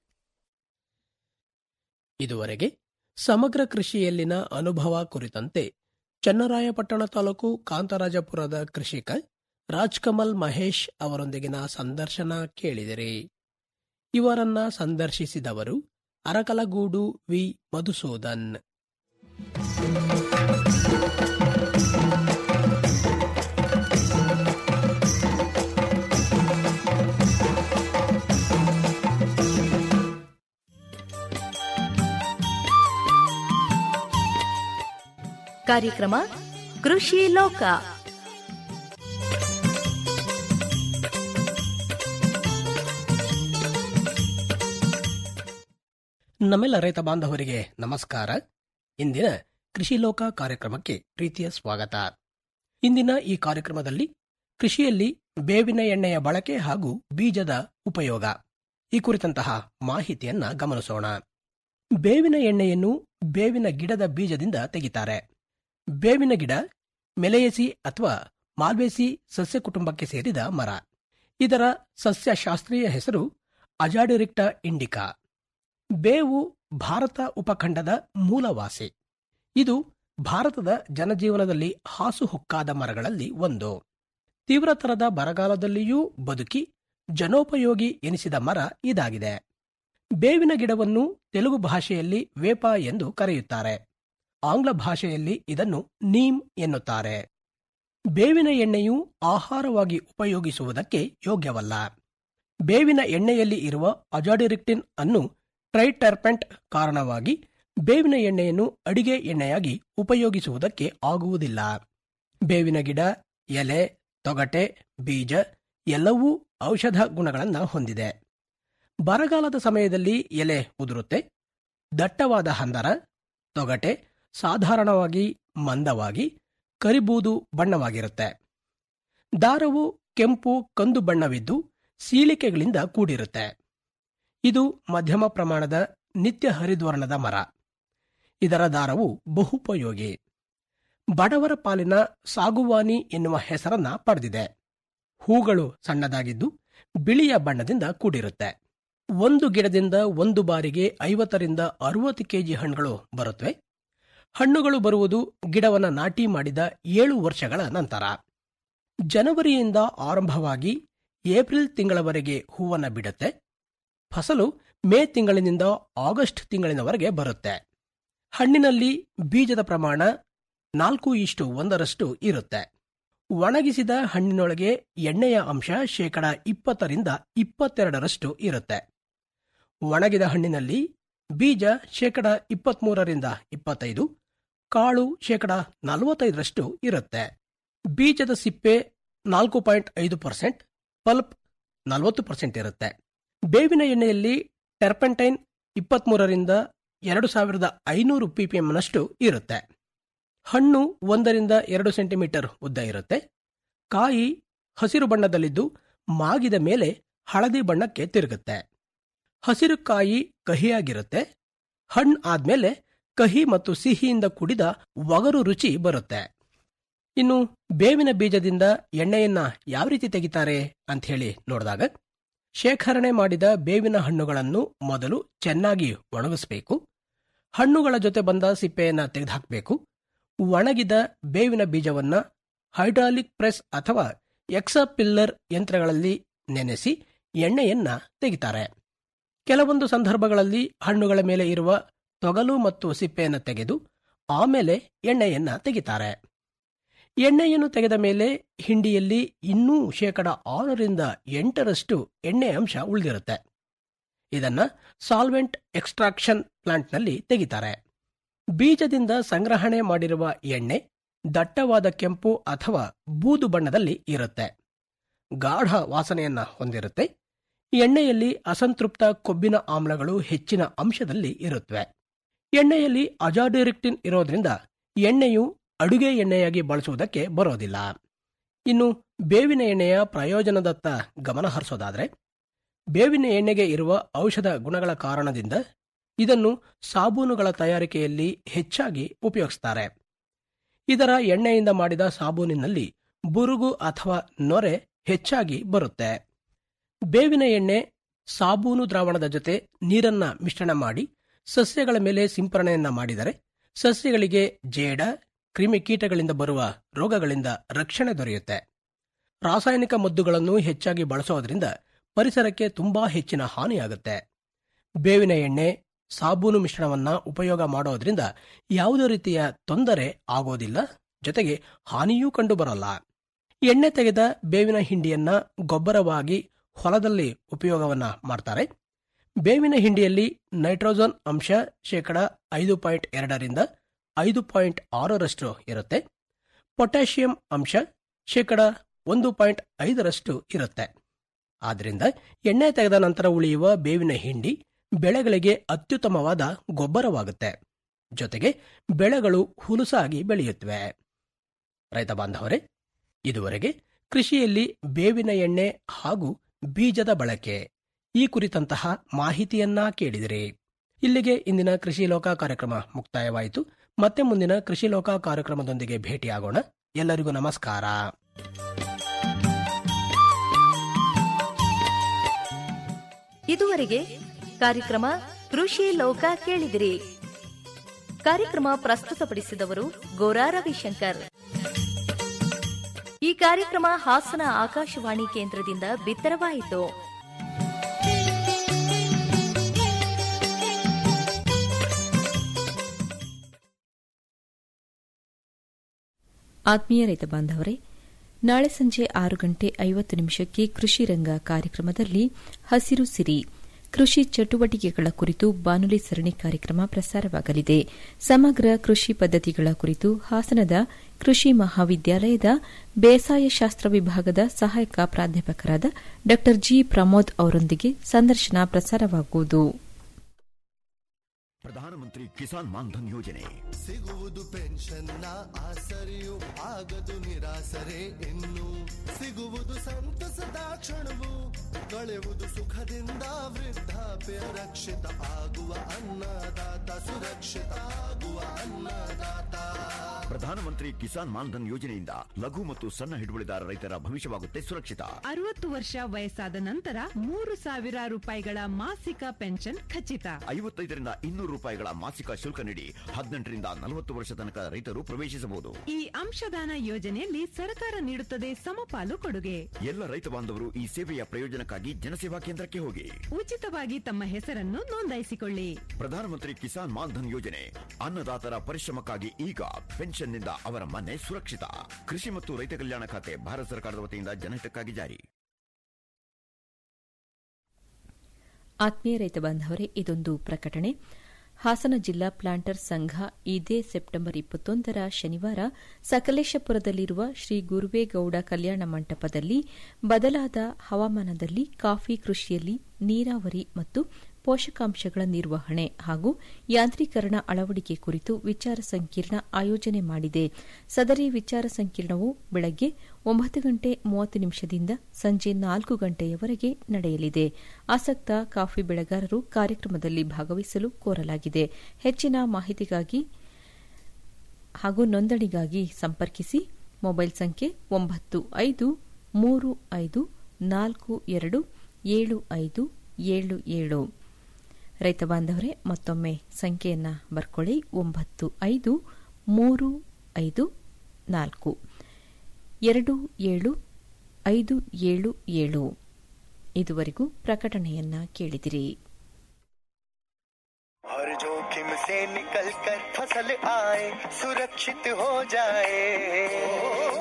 ಇದುವರೆಗೆ ಸಮಗ್ರ ಕೃಷಿಯಲ್ಲಿನ ಅನುಭವ ಕುರಿತಂತೆ ಚನ್ನರಾಯಪಟ್ಟಣ ತಾಲೂಕು ಕಾಂತರಾಜಪುರದ ಕೃಷಿಕ ರಾಜ್ಕಮಲ್ ಮಹೇಶ್ ಅವರೊಂದಿಗಿನ ಸಂದರ್ಶನ ಕೇಳಿದಿರಿ ಇವರನ್ನ ಸಂದರ್ಶಿಸಿದವರು ಅರಕಲಗೂಡು ವಿ ಮಧುಸೂದನ್ ಕಾರ್ಯಕ್ರಮ ಕೃಷಿ ಲೋಕ ನಮ್ಮೆಲ್ಲ ರೈತ ಬಾಂಧವರಿಗೆ ನಮಸ್ಕಾರ ಇಂದಿನ ಕೃಷಿ ಲೋಕ ಕಾರ್ಯಕ್ರಮಕ್ಕೆ ಪ್ರೀತಿಯ ಸ್ವಾಗತ ಇಂದಿನ ಈ ಕಾರ್ಯಕ್ರಮದಲ್ಲಿ ಕೃಷಿಯಲ್ಲಿ ಬೇವಿನ ಎಣ್ಣೆಯ ಬಳಕೆ ಹಾಗೂ ಬೀಜದ ಉಪಯೋಗ ಈ ಕುರಿತಂತಹ ಮಾಹಿತಿಯನ್ನ ಗಮನಿಸೋಣ ಬೇವಿನ ಎಣ್ಣೆಯನ್ನು ಬೇವಿನ ಗಿಡದ ಬೀಜದಿಂದ ತೆಗಿತಾರೆ ಬೇವಿನ ಗಿಡ ಮೆಲೆಯಸಿ ಅಥವಾ ಮಾಲ್ವೇಸಿ ಸಸ್ಯ ಕುಟುಂಬಕ್ಕೆ ಸೇರಿದ ಮರ ಇದರ ಸಸ್ಯಶಾಸ್ತ್ರೀಯ ಹೆಸರು ಅಜಾಡಿರಿಕ್ಟಾ ಇಂಡಿಕಾ ಬೇವು ಭಾರತ ಉಪಖಂಡದ ಮೂಲವಾಸಿ ಇದು ಭಾರತದ ಜನಜೀವನದಲ್ಲಿ ಹಾಸುಹೊಕ್ಕಾದ ಮರಗಳಲ್ಲಿ ಒಂದು ತೀವ್ರತರದ ಬರಗಾಲದಲ್ಲಿಯೂ ಬದುಕಿ ಜನೋಪಯೋಗಿ ಎನಿಸಿದ ಮರ ಇದಾಗಿದೆ ಬೇವಿನ ಗಿಡವನ್ನು ತೆಲುಗು ಭಾಷೆಯಲ್ಲಿ ವೇಪ ಎಂದು ಕರೆಯುತ್ತಾರೆ ಆಂಗ್ಲ ಭಾಷೆಯಲ್ಲಿ ಇದನ್ನು ನೀಮ್ ಎನ್ನುತ್ತಾರೆ ಬೇವಿನ ಎಣ್ಣೆಯು ಆಹಾರವಾಗಿ ಉಪಯೋಗಿಸುವುದಕ್ಕೆ ಯೋಗ್ಯವಲ್ಲ ಬೇವಿನ ಎಣ್ಣೆಯಲ್ಲಿ ಇರುವ ಅಜಾಡಿರಿಕ್ಟಿನ್ ಅನ್ನು ಟ್ರೈಟರ್ಪೆಂಟ್ ಕಾರಣವಾಗಿ ಬೇವಿನ ಎಣ್ಣೆಯನ್ನು ಅಡಿಗೆ ಎಣ್ಣೆಯಾಗಿ ಉಪಯೋಗಿಸುವುದಕ್ಕೆ ಆಗುವುದಿಲ್ಲ ಬೇವಿನ ಗಿಡ ಎಲೆ ತೊಗಟೆ ಬೀಜ ಎಲ್ಲವೂ ಔಷಧ ಗುಣಗಳನ್ನು ಹೊಂದಿದೆ ಬರಗಾಲದ ಸಮಯದಲ್ಲಿ ಎಲೆ ಉದುರುತ್ತೆ ದಟ್ಟವಾದ ಹಂದರ ತೊಗಟೆ ಸಾಧಾರಣವಾಗಿ ಮಂದವಾಗಿ ಕರಿಬೂದು ಬಣ್ಣವಾಗಿರುತ್ತೆ ದಾರವು ಕೆಂಪು ಕಂದು ಬಣ್ಣವಿದ್ದು ಸೀಳಿಕೆಗಳಿಂದ ಕೂಡಿರುತ್ತೆ ಇದು ಮಧ್ಯಮ ಪ್ರಮಾಣದ ನಿತ್ಯ ಹರಿದ್ವರ್ಣದ ಮರ ಇದರ ದಾರವು ಬಹುಪಯೋಗಿ ಬಡವರ ಪಾಲಿನ ಸಾಗುವಾನಿ ಎನ್ನುವ ಹೆಸರನ್ನ ಪಡೆದಿದೆ ಹೂಗಳು ಸಣ್ಣದಾಗಿದ್ದು ಬಿಳಿಯ ಬಣ್ಣದಿಂದ ಕೂಡಿರುತ್ತೆ ಒಂದು ಗಿಡದಿಂದ ಒಂದು ಬಾರಿಗೆ ಐವತ್ತರಿಂದ ಅರವತ್ತು ಕೆಜಿ ಹಣ್ಣುಗಳು ಬರುತ್ತವೆ ಹಣ್ಣುಗಳು ಬರುವುದು ಗಿಡವನ್ನ ನಾಟಿ ಮಾಡಿದ ಏಳು ವರ್ಷಗಳ ನಂತರ ಜನವರಿಯಿಂದ ಆರಂಭವಾಗಿ ಏಪ್ರಿಲ್ ತಿಂಗಳವರೆಗೆ ಹೂವನ್ನ ಬಿಡುತ್ತೆ ಫಸಲು ಮೇ ತಿಂಗಳಿನಿಂದ ಆಗಸ್ಟ್ ತಿಂಗಳಿನವರೆಗೆ ಬರುತ್ತೆ ಹಣ್ಣಿನಲ್ಲಿ ಬೀಜದ ಪ್ರಮಾಣ ನಾಲ್ಕು ಇಷ್ಟು ಒಂದರಷ್ಟು ಇರುತ್ತೆ ಒಣಗಿಸಿದ ಹಣ್ಣಿನೊಳಗೆ ಎಣ್ಣೆಯ ಅಂಶ ಶೇಕಡ ಇಪ್ಪತ್ತರಿಂದ ಇಪ್ಪತ್ತೆರಡರಷ್ಟು ಇರುತ್ತೆ ಒಣಗಿದ ಹಣ್ಣಿನಲ್ಲಿ ಬೀಜ ಶೇಕಡ ಇಪ್ಪತ್ಮೂರರಿಂದ ಇಪ್ಪತ್ತೈದು ಕಾಳು ಶೇಕಡ ನಲವತ್ತೈದರಷ್ಟು ಇರುತ್ತೆ ಬೀಜದ ಸಿಪ್ಪೆ ನಾಲ್ಕು ಪಾಯಿಂಟ್ ಐದು ಪರ್ಸೆಂಟ್ ಪಲ್ಪ್ ನಲವತ್ತು ಪರ್ಸೆಂಟ್ ಇರುತ್ತೆ ಬೇವಿನ ಎಣ್ಣೆಯಲ್ಲಿ ಟೆರ್ಪೆಂಟೈನ್ ಇಪ್ಪತ್ಮೂರರಿಂದ ಎರಡು ಸಾವಿರದ ಐನೂರು ಪಿಪಿಎಂನಷ್ಟು ಇರುತ್ತೆ ಹಣ್ಣು ಒಂದರಿಂದ ಎರಡು ಸೆಂಟಿಮೀಟರ್ ಉದ್ದ ಇರುತ್ತೆ ಕಾಯಿ ಹಸಿರು ಬಣ್ಣದಲ್ಲಿದ್ದು ಮಾಗಿದ ಮೇಲೆ ಹಳದಿ ಬಣ್ಣಕ್ಕೆ ತಿರುಗುತ್ತೆ ಹಸಿರು ಕಾಯಿ ಕಹಿಯಾಗಿರುತ್ತೆ ಹಣ್ಣು ಆದ್ಮೇಲೆ ಕಹಿ ಮತ್ತು ಸಿಹಿಯಿಂದ ಕೂಡಿದ ಒಗರು ರುಚಿ ಬರುತ್ತೆ ಇನ್ನು ಬೇವಿನ ಬೀಜದಿಂದ ಎಣ್ಣೆಯನ್ನ ಯಾವ ರೀತಿ ತೆಗಿತಾರೆ ಅಂತ ಹೇಳಿ ನೋಡಿದಾಗ ಶೇಖರಣೆ ಮಾಡಿದ ಬೇವಿನ ಹಣ್ಣುಗಳನ್ನು ಮೊದಲು ಚೆನ್ನಾಗಿ ಒಣಗಿಸಬೇಕು ಹಣ್ಣುಗಳ ಜೊತೆ ಬಂದ ಸಿಪ್ಪೆಯನ್ನ ತೆಗೆದುಹಾಕಬೇಕು ಒಣಗಿದ ಬೇವಿನ ಬೀಜವನ್ನ ಹೈಡ್ರಾಲಿಕ್ ಪ್ರೆಸ್ ಅಥವಾ ಎಕ್ಸಪಿಲ್ಲರ್ ಯಂತ್ರಗಳಲ್ಲಿ ನೆನೆಸಿ ಎಣ್ಣೆಯನ್ನ ತೆಗಿತಾರೆ ಕೆಲವೊಂದು ಸಂದರ್ಭಗಳಲ್ಲಿ ಹಣ್ಣುಗಳ ಮೇಲೆ ಇರುವ ತೊಗಲು ಮತ್ತು ಸಿಪ್ಪೆಯನ್ನು ತೆಗೆದು ಆಮೇಲೆ ಎಣ್ಣೆಯನ್ನ ತೆಗಿತಾರೆ ಎಣ್ಣೆಯನ್ನು ತೆಗೆದ ಮೇಲೆ ಹಿಂಡಿಯಲ್ಲಿ ಇನ್ನೂ ಶೇಕಡ ಆರರಿಂದ ಎಂಟರಷ್ಟು ಎಣ್ಣೆ ಅಂಶ ಉಳಿದಿರುತ್ತೆ ಇದನ್ನ ಸಾಲ್ವೆಂಟ್ ಎಕ್ಸ್ಟ್ರಾಕ್ಷನ್ ಪ್ಲಾಂಟ್ನಲ್ಲಿ ತೆಗಿತಾರೆ ಬೀಜದಿಂದ ಸಂಗ್ರಹಣೆ ಮಾಡಿರುವ ಎಣ್ಣೆ ದಟ್ಟವಾದ ಕೆಂಪು ಅಥವಾ ಬೂದು ಬಣ್ಣದಲ್ಲಿ ಇರುತ್ತೆ ಗಾಢ ವಾಸನೆಯನ್ನ ಹೊಂದಿರುತ್ತೆ ಎಣ್ಣೆಯಲ್ಲಿ ಅಸಂತೃಪ್ತ ಕೊಬ್ಬಿನ ಆಮ್ಲಗಳು ಹೆಚ್ಚಿನ ಅಂಶದಲ್ಲಿ ಇರುತ್ತವೆ ಎಣ್ಣೆಯಲ್ಲಿ ಅಜಾಡಿರಿಕ್ಟಿನ್ ಇರೋದ್ರಿಂದ ಎಣ್ಣೆಯು ಅಡುಗೆ ಎಣ್ಣೆಯಾಗಿ ಬಳಸುವುದಕ್ಕೆ ಬರೋದಿಲ್ಲ ಇನ್ನು ಬೇವಿನ ಎಣ್ಣೆಯ ಪ್ರಯೋಜನದತ್ತ ಗಮನ ಹರಿಸೋದಾದ್ರೆ ಬೇವಿನ ಎಣ್ಣೆಗೆ ಇರುವ ಔಷಧ ಗುಣಗಳ ಕಾರಣದಿಂದ ಇದನ್ನು ಸಾಬೂನುಗಳ ತಯಾರಿಕೆಯಲ್ಲಿ ಹೆಚ್ಚಾಗಿ ಉಪಯೋಗಿಸ್ತಾರೆ ಇದರ ಎಣ್ಣೆಯಿಂದ ಮಾಡಿದ ಸಾಬೂನಿನಲ್ಲಿ ಬುರುಗು ಅಥವಾ ನೊರೆ ಹೆಚ್ಚಾಗಿ ಬರುತ್ತೆ ಬೇವಿನ ಎಣ್ಣೆ ಸಾಬೂನು ದ್ರಾವಣದ ಜೊತೆ ನೀರನ್ನ ಮಿಶ್ರಣ ಮಾಡಿ ಸಸ್ಯಗಳ ಮೇಲೆ ಸಿಂಪರಣೆಯನ್ನ ಮಾಡಿದರೆ ಸಸ್ಯಗಳಿಗೆ ಜೇಡ ಕ್ರಿಮಿಕೀಟಗಳಿಂದ ಬರುವ ರೋಗಗಳಿಂದ ರಕ್ಷಣೆ ದೊರೆಯುತ್ತೆ ರಾಸಾಯನಿಕ ಮದ್ದುಗಳನ್ನು ಹೆಚ್ಚಾಗಿ ಬಳಸೋದ್ರಿಂದ ಪರಿಸರಕ್ಕೆ ತುಂಬಾ ಹೆಚ್ಚಿನ ಹಾನಿಯಾಗುತ್ತೆ ಬೇವಿನ ಎಣ್ಣೆ ಸಾಬೂನು ಮಿಶ್ರಣವನ್ನ ಉಪಯೋಗ ಮಾಡೋದ್ರಿಂದ ಯಾವುದೇ ರೀತಿಯ ತೊಂದರೆ ಆಗೋದಿಲ್ಲ ಜೊತೆಗೆ ಹಾನಿಯೂ ಕಂಡುಬರಲ್ಲ ಎಣ್ಣೆ ತೆಗೆದ ಬೇವಿನ ಹಿಂಡಿಯನ್ನ ಗೊಬ್ಬರವಾಗಿ ಹೊಲದಲ್ಲಿ ಉಪಯೋಗವನ್ನ ಮಾಡ್ತಾರೆ ಬೇವಿನ ಹಿಂಡಿಯಲ್ಲಿ ನೈಟ್ರೋಜನ್ ಅಂಶ ಶೇಕಡ ಐದು ಪಾಯಿಂಟ್ ಎರಡರಿಂದ ಐದು ಪಾಯಿಂಟ್ ಆರರಷ್ಟು ಇರುತ್ತೆ ಪೊಟ್ಯಾಷಿಯಂ ಅಂಶ ಶೇಕಡ ಒಂದು ಪಾಯಿಂಟ್ ಐದರಷ್ಟು ಇರುತ್ತೆ ಆದ್ದರಿಂದ ಎಣ್ಣೆ ತೆಗೆದ ನಂತರ ಉಳಿಯುವ ಬೇವಿನ ಹಿಂಡಿ ಬೆಳೆಗಳಿಗೆ ಅತ್ಯುತ್ತಮವಾದ ಗೊಬ್ಬರವಾಗುತ್ತೆ ಜೊತೆಗೆ ಬೆಳೆಗಳು ಹುಲುಸಾಗಿ ಬೆಳೆಯುತ್ತವೆ ರೈತ ಬಾಂಧವರೇ ಇದುವರೆಗೆ ಕೃಷಿಯಲ್ಲಿ ಬೇವಿನ ಎಣ್ಣೆ ಹಾಗೂ ಬೀಜದ ಬಳಕೆ ಈ ಕುರಿತಂತಹ ಮಾಹಿತಿಯನ್ನ ಕೇಳಿದಿರಿ ಇಲ್ಲಿಗೆ ಇಂದಿನ ಕೃಷಿ ಲೋಕ ಕಾರ್ಯಕ್ರಮ ಮುಕ್ತಾಯವಾಯಿತು ಮತ್ತೆ ಮುಂದಿನ ಕೃಷಿ ಲೋಕ ಕಾರ್ಯಕ್ರಮದೊಂದಿಗೆ ಭೇಟಿಯಾಗೋಣ ಎಲ್ಲರಿಗೂ ನಮಸ್ಕಾರ ಇದುವರೆಗೆ ಕಾರ್ಯಕ್ರಮ ಕೃಷಿ ಲೋಕ ಕೇಳಿದಿರಿ ಕಾರ್ಯಕ್ರಮ ಪ್ರಸ್ತುತಪಡಿಸಿದವರು ಗೋರಾ ರವಿಶಂಕರ್ ಈ ಕಾರ್ಯಕ್ರಮ ಹಾಸನ ಆಕಾಶವಾಣಿ ಕೇಂದ್ರದಿಂದ ಬಿತ್ತರವಾಯಿತು ಆತ್ಮೀಯ ರೈತ ಬಾಂಧವರೇ ನಾಳೆ ಸಂಜೆ ಆರು ಗಂಟೆ ಐವತ್ತು ನಿಮಿಷಕ್ಕೆ ಕೃಷಿ ರಂಗ ಕಾರ್ಯಕ್ರಮದಲ್ಲಿ ಹಸಿರು ಸಿರಿ ಕೃಷಿ ಚಟುವಟಿಕೆಗಳ ಕುರಿತು ಬಾನುಲಿ ಸರಣಿ ಕಾರ್ಯಕ್ರಮ ಪ್ರಸಾರವಾಗಲಿದೆ ಸಮಗ್ರ ಕೃಷಿ ಪದ್ದತಿಗಳ ಕುರಿತು ಹಾಸನದ ಕೃಷಿ ಮಹಾವಿದ್ಯಾಲಯದ ಬೇಸಾಯ ಶಾಸ್ತ್ರ ವಿಭಾಗದ ಸಹಾಯಕ ಪ್ರಾಧ್ಯಾಪಕರಾದ ಡಾ ಜಿ ಪ್ರಮೋದ್ ಅವರೊಂದಿಗೆ ಸಂದರ್ಶನ ಪ್ರಸಾರವಾಗುವುದು ಪ್ರಧಾನಮಂತ್ರಿ ಕಿಸಾನ್ ಮಾನ್ಧನ್ ಯೋಜನೆ ಸಿಗುವುದು ಪೆನ್ಷನ್ನ ಆಸರೆಯು ಆಗದು ನಿರಾಸರೆ ಇನ್ನು ಸಿಗುವುದು ಸಂತಸದ ಕ್ಷಣವು ಕಳೆಯುವುದು ಸುಖದಿಂದ ವೃದ್ಧಾಪ್ಯ ರಕ್ಷಿತ ಆಗುವ ಅನ್ನದಾತ ಸುರಕ್ಷಿತ ಆಗುವ ಅನ್ನದಾತ ಪ್ರಧಾನಮಂತ್ರಿ ಕಿಸಾನ್ ಮಾನ್ಧನ್ ಯೋಜನೆಯಿಂದ ಲಘು ಮತ್ತು ಸಣ್ಣ ಹಿಡುವಳಿದಾರ ರೈತರ ಭವಿಷ್ಯವಾಗುತ್ತೆ ಸುರಕ್ಷಿತ ಅರವತ್ತು ವರ್ಷ ವಯಸ್ಸಾದ ನಂತರ ಮೂರು ಸಾವಿರ ರೂಪಾಯಿಗಳ ಮಾಸಿಕ ಪೆನ್ಷನ್ ಖಚಿತ ಐವತ್ತೈದರಿಂದ ಇನ್ನೂರು ರೂಪಾಯಿಗಳ ಮಾಸಿಕ ಶುಲ್ಕ ನೀಡಿ ಹದಿನೆಂಟರಿಂದ ನಲವತ್ತು ವರ್ಷ ತನಕ ರೈತರು ಪ್ರವೇಶಿಸಬಹುದು ಈ ಅಂಶದಾನ ಯೋಜನೆಯಲ್ಲಿ ಸರ್ಕಾರ ನೀಡುತ್ತದೆ ಸಮಪಾಲು ಕೊಡುಗೆ ಎಲ್ಲ ರೈತ ಬಾಂಧವರು ಈ ಸೇವೆಯ ಪ್ರಯೋಜನಕ್ಕಾಗಿ ಜನಸೇವಾ ಕೇಂದ್ರಕ್ಕೆ ಹೋಗಿ ಉಚಿತವಾಗಿ ತಮ್ಮ ಹೆಸರನ್ನು ನೋಂದಾಯಿಸಿಕೊಳ್ಳಿ ಪ್ರಧಾನಮಂತ್ರಿ ಕಿಸಾನ್ ಮಾನ್ಧನ್ ಯೋಜನೆ ಅನ್ನದಾತರ ಪರಿಶ್ರಮಕ್ಕಾಗಿ ಈಗ ಪೆನ್ಷನ್ನಿಂದ ಅವರ ಮನೆ ಸುರಕ್ಷಿತ ಕೃಷಿ ಮತ್ತು ರೈತ ಕಲ್ಯಾಣ ಖಾತೆ ಭಾರತ ಸರ್ಕಾರದ ವತಿಯಿಂದ ಜನಹಿತಕ್ಕಾಗಿ ಜಾರಿ ಆತ್ಮೀಯ ರೈತ ಬಾಂಧವರೇ ಇದೊಂದು ಪ್ರಕಟಣೆ ಹಾಸನ ಜಿಲ್ಲಾ ಪ್ಲಾಂಟರ್ ಸಂಘ ಇದೇ ಸೆಪ್ಟೆಂಬರ್ ಇಪ್ಪತ್ತೊಂದರ ಶನಿವಾರ ಸಕಲೇಶಪುರದಲ್ಲಿರುವ ಶ್ರೀ ಗುರುವೇಗೌಡ ಕಲ್ಯಾಣ ಮಂಟಪದಲ್ಲಿ ಬದಲಾದ ಹವಾಮಾನದಲ್ಲಿ ಕಾಫಿ ಕೃಷಿಯಲ್ಲಿ ನೀರಾವರಿ ಮತ್ತು ಪೋಷಕಾಂಶಗಳ ನಿರ್ವಹಣೆ ಹಾಗೂ ಯಾಂತ್ರೀಕರಣ ಅಳವಡಿಕೆ ಕುರಿತು ವಿಚಾರ ಸಂಕಿರಣ ಆಯೋಜನೆ ಮಾಡಿದೆ ಸದರಿ ವಿಚಾರ ಸಂಕಿರಣವು ಬೆಳಗ್ಗೆ ಒಂಬತ್ತು ಗಂಟೆ ಮೂವತ್ತು ನಿಮಿಷದಿಂದ ಸಂಜೆ ನಾಲ್ಕು ಗಂಟೆಯವರೆಗೆ ನಡೆಯಲಿದೆ ಆಸಕ್ತ ಕಾಫಿ ಬೆಳೆಗಾರರು ಕಾರ್ಯಕ್ರಮದಲ್ಲಿ ಭಾಗವಹಿಸಲು ಕೋರಲಾಗಿದೆ ಹೆಚ್ಚಿನ ಮಾಹಿತಿಗಾಗಿ ಹಾಗೂ ನೋಂದಣಿಗಾಗಿ ಸಂಪರ್ಕಿಸಿ ಮೊಬೈಲ್ ಸಂಖ್ಯೆ ಒಂಬತ್ತು ಐದು ಮೂರು ಐದು ನಾಲ್ಕು ಎರಡು ಏಳು ಐದು ಏಳು ಏಳು ರೈತ ಬಾಂಧವರೇ ಮತ್ತೊಮ್ಮೆ ಸಂಖ್ಯೆಯನ್ನ ಬರ್ಕೊಳ್ಳಿ ಒಂಬತ್ತು ಐದು ಮೂರು ಐದು ನಾಲ್ಕು ಎರಡು ಏಳು ಐದು ಏಳು ಏಳು ಇದುವರೆಗೂ ಪ್ರಕಟಣೆಯನ್ನ ಕೇಳಿದಿರಿ हर जोखिम से निकल कर फसल आए सुरक्षित हो जाए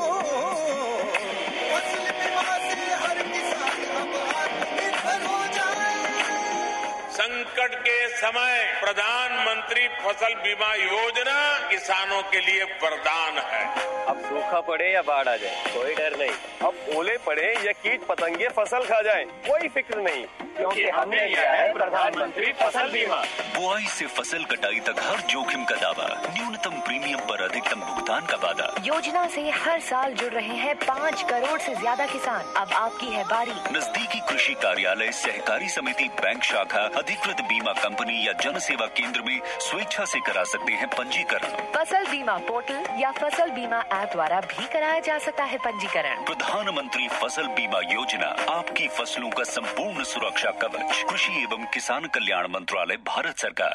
समय प्रधानमंत्री फसल बीमा योजना किसानों के लिए वरदान है अब सूखा पड़े या बाढ़ आ जाए कोई डर नहीं अब ओले पड़े या कीट पतंगे फसल खा जाए कोई फिक्र नहीं क्योंकि हमने लिया है प्रधानमंत्री फसल बीमा बुआई से फसल कटाई तक हर जोखिम का दावा न्यूनतम प्रीमियम पर अधिकतम भुगतान का वादा योजना से हर साल जुड़ रहे हैं पाँच करोड़ से ज्यादा किसान अब आपकी है बारी नजदीकी कृषि कार्यालय सहकारी समिति बैंक शाखा अधिकृत बीमा कंपनी या जन सेवा केंद्र में स्वेच्छा से करा सकते हैं पंजीकरण फसल बीमा पोर्टल या फसल बीमा ऐप द्वारा भी कराया जा सकता है पंजीकरण प्रधानमंत्री फसल बीमा योजना आपकी फसलों का संपूर्ण सुरक्षा कवच कृषि एवं किसान कल्याण मंत्रालय भारत सरकार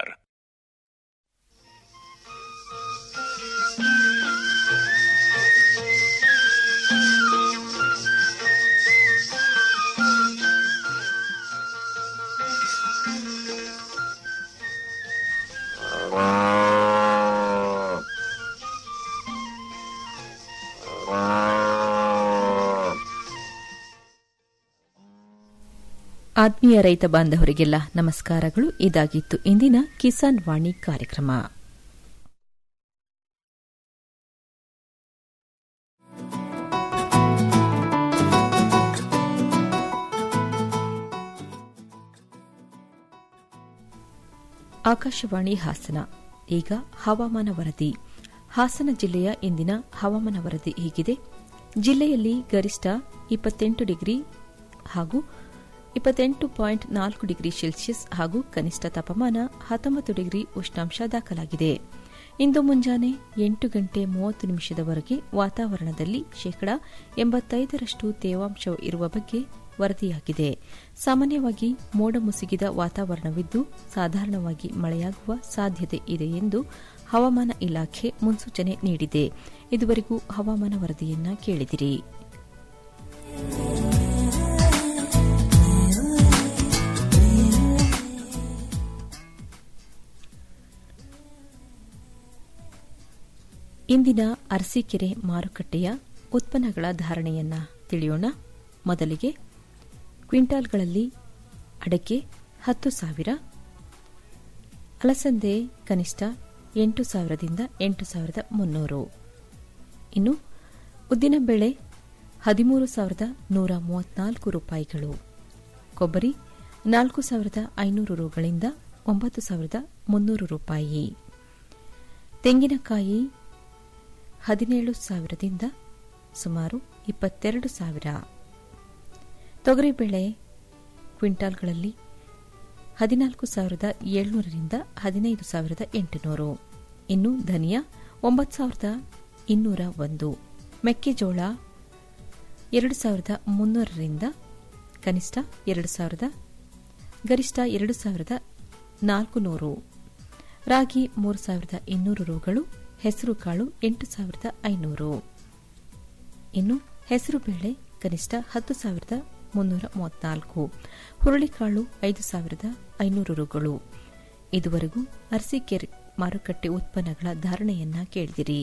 ಆತ್ಮೀಯ ರೈತ ಬಾಂಧವರಿಗೆಲ್ಲ ನಮಸ್ಕಾರಗಳು ಇದಾಗಿತ್ತು ಇಂದಿನ ಕಿಸಾನ್ ವಾಣಿ ಕಾರ್ಯಕ್ರಮ ಆಕಾಶವಾಣಿ ಹಾಸನ ಈಗ ಹವಾಮಾನ ವರದಿ ಹಾಸನ ಜಿಲ್ಲೆಯ ಇಂದಿನ ಹವಾಮಾನ ವರದಿ ಹೀಗಿದೆ ಜಿಲ್ಲೆಯಲ್ಲಿ ಗರಿಷ್ಠ ಇಪ್ಪತ್ತೆಂಟು ಡಿಗ್ರಿ ಹಾಗೂ ಇಪ್ಪತ್ತೆಂಟು ಪಾಯಿಂಟ್ ನಾಲ್ಕು ಡಿಗ್ರಿ ಸೆಲ್ಸಿಯಸ್ ಹಾಗೂ ಕನಿಷ್ಠ ತಾಪಮಾನ ಹತ್ತೊಂಬತ್ತು ಡಿಗ್ರಿ ಉಷ್ಣಾಂಶ ದಾಖಲಾಗಿದೆ ಇಂದು ಮುಂಜಾನೆ ಎಂಟು ಗಂಟೆ ಮೂವತ್ತು ನಿಮಿಷದವರೆಗೆ ವಾತಾವರಣದಲ್ಲಿ ಶೇಕಡಾ ಎಂಬತ್ತೈದರಷ್ಟು ತೇವಾಂಶ ಇರುವ ಬಗ್ಗೆ ವರದಿಯಾಗಿದೆ ಸಾಮಾನ್ಯವಾಗಿ ಮೋಡ ಮುಸುಗಿದ ವಾತಾವರಣವಿದ್ದು ಸಾಧಾರಣವಾಗಿ ಮಳೆಯಾಗುವ ಸಾಧ್ಯತೆ ಇದೆ ಎಂದು ಹವಾಮಾನ ಇಲಾಖೆ ಮುನ್ಸೂಚನೆ ನೀಡಿದೆ ಇದುವರೆಗೂ ಹವಾಮಾನ ವರದಿಯನ್ನ ಕೇಳಿದಿರಿ ಇಂದಿನ ಅರಸೀಕೆರೆ ಮಾರುಕಟ್ಟೆಯ ಉತ್ಪನ್ನಗಳ ಧಾರಣೆಯನ್ನ ತಿಳಿಯೋಣ ಮೊದಲಿಗೆ ಕ್ವಿಂಟಾಲ್ಗಳಲ್ಲಿ ಅಡಕೆ ಹತ್ತು ಸಾವಿರ ಅಲಸಂದೆ ಕನಿಷ್ಠ ಎಂಟು ಸಾವಿರದಿಂದ ಎಂಟು ಸಾವಿರದ ಮುನ್ನೂರು ಇನ್ನು ಉದ್ದಿನಬೇಳೆ ಹದಿಮೂರು ಸಾವಿರದ ನೂರ ಮೂವತ್ನಾಲ್ಕು ರೂಪಾಯಿಗಳು ಕೊಬ್ಬರಿ ನಾಲ್ಕು ಸಾವಿರದ ಐನೂರು ರುಗಳಿಂದ ಒಂಬತ್ತು ಸಾವಿರದ ಮುನ್ನೂರು ರೂಪಾಯಿ ತೆಂಗಿನಕಾಯಿ ಹದಿನೇಳು ಸಾವಿರದಿಂದ ಸುಮಾರು ಇಪ್ಪತ್ತೆರಡು ಸಾವಿರ ತೊಗರಿಬೇಳೆ ಕ್ವಿಂಟಾಲ್ಗಳಲ್ಲಿ ಹದಿನಾಲ್ಕು ಸಾವಿರದ ಏಳ್ನೂರರಿಂದ ಹದಿನೈದು ಸಾವಿರದ ಎಂಟುನೂರು ಇನ್ನು ಧನಿಯಾ ಒಂಬತ್ತು ಸಾವಿರದ ಇನ್ನೂರ ಒಂದು ಮೆಕ್ಕೆಜೋಳ ಎರಡು ಸಾವಿರದ ಮುನ್ನೂರರಿಂದ ಕನಿಷ್ಠ ಎರಡು ಸಾವಿರದ ಗರಿಷ್ಠ ಎರಡು ಸಾವಿರದ ನಾಲ್ಕು ನೂರು ರಾಗಿ ಮೂರು ಸಾವಿರದ ಇನ್ನೂರು ರುಗಳು ಹೆಸರು ಕಾಳು ಎಂಟು ಸಾವಿರದ ಐನೂರು ಇನ್ನು ಹೆಸರು ಬೇಳೆ ಕನಿಷ್ಠ ಹತ್ತು ಸಾವಿರದ ಮುನ್ನೂರ ಮೂವತ್ನಾಲ್ಕು ಹುರುಳಿಕಾಳು ಐದು ಸಾವಿರದ ಐನೂರು ರುಗಳು ಇದುವರೆಗೂ ಅರಸೀಕೆರೆ ಮಾರುಕಟ್ಟೆ ಉತ್ಪನ್ನಗಳ ಧಾರಣೆಯನ್ನ ಕೇಳಿದಿರಿ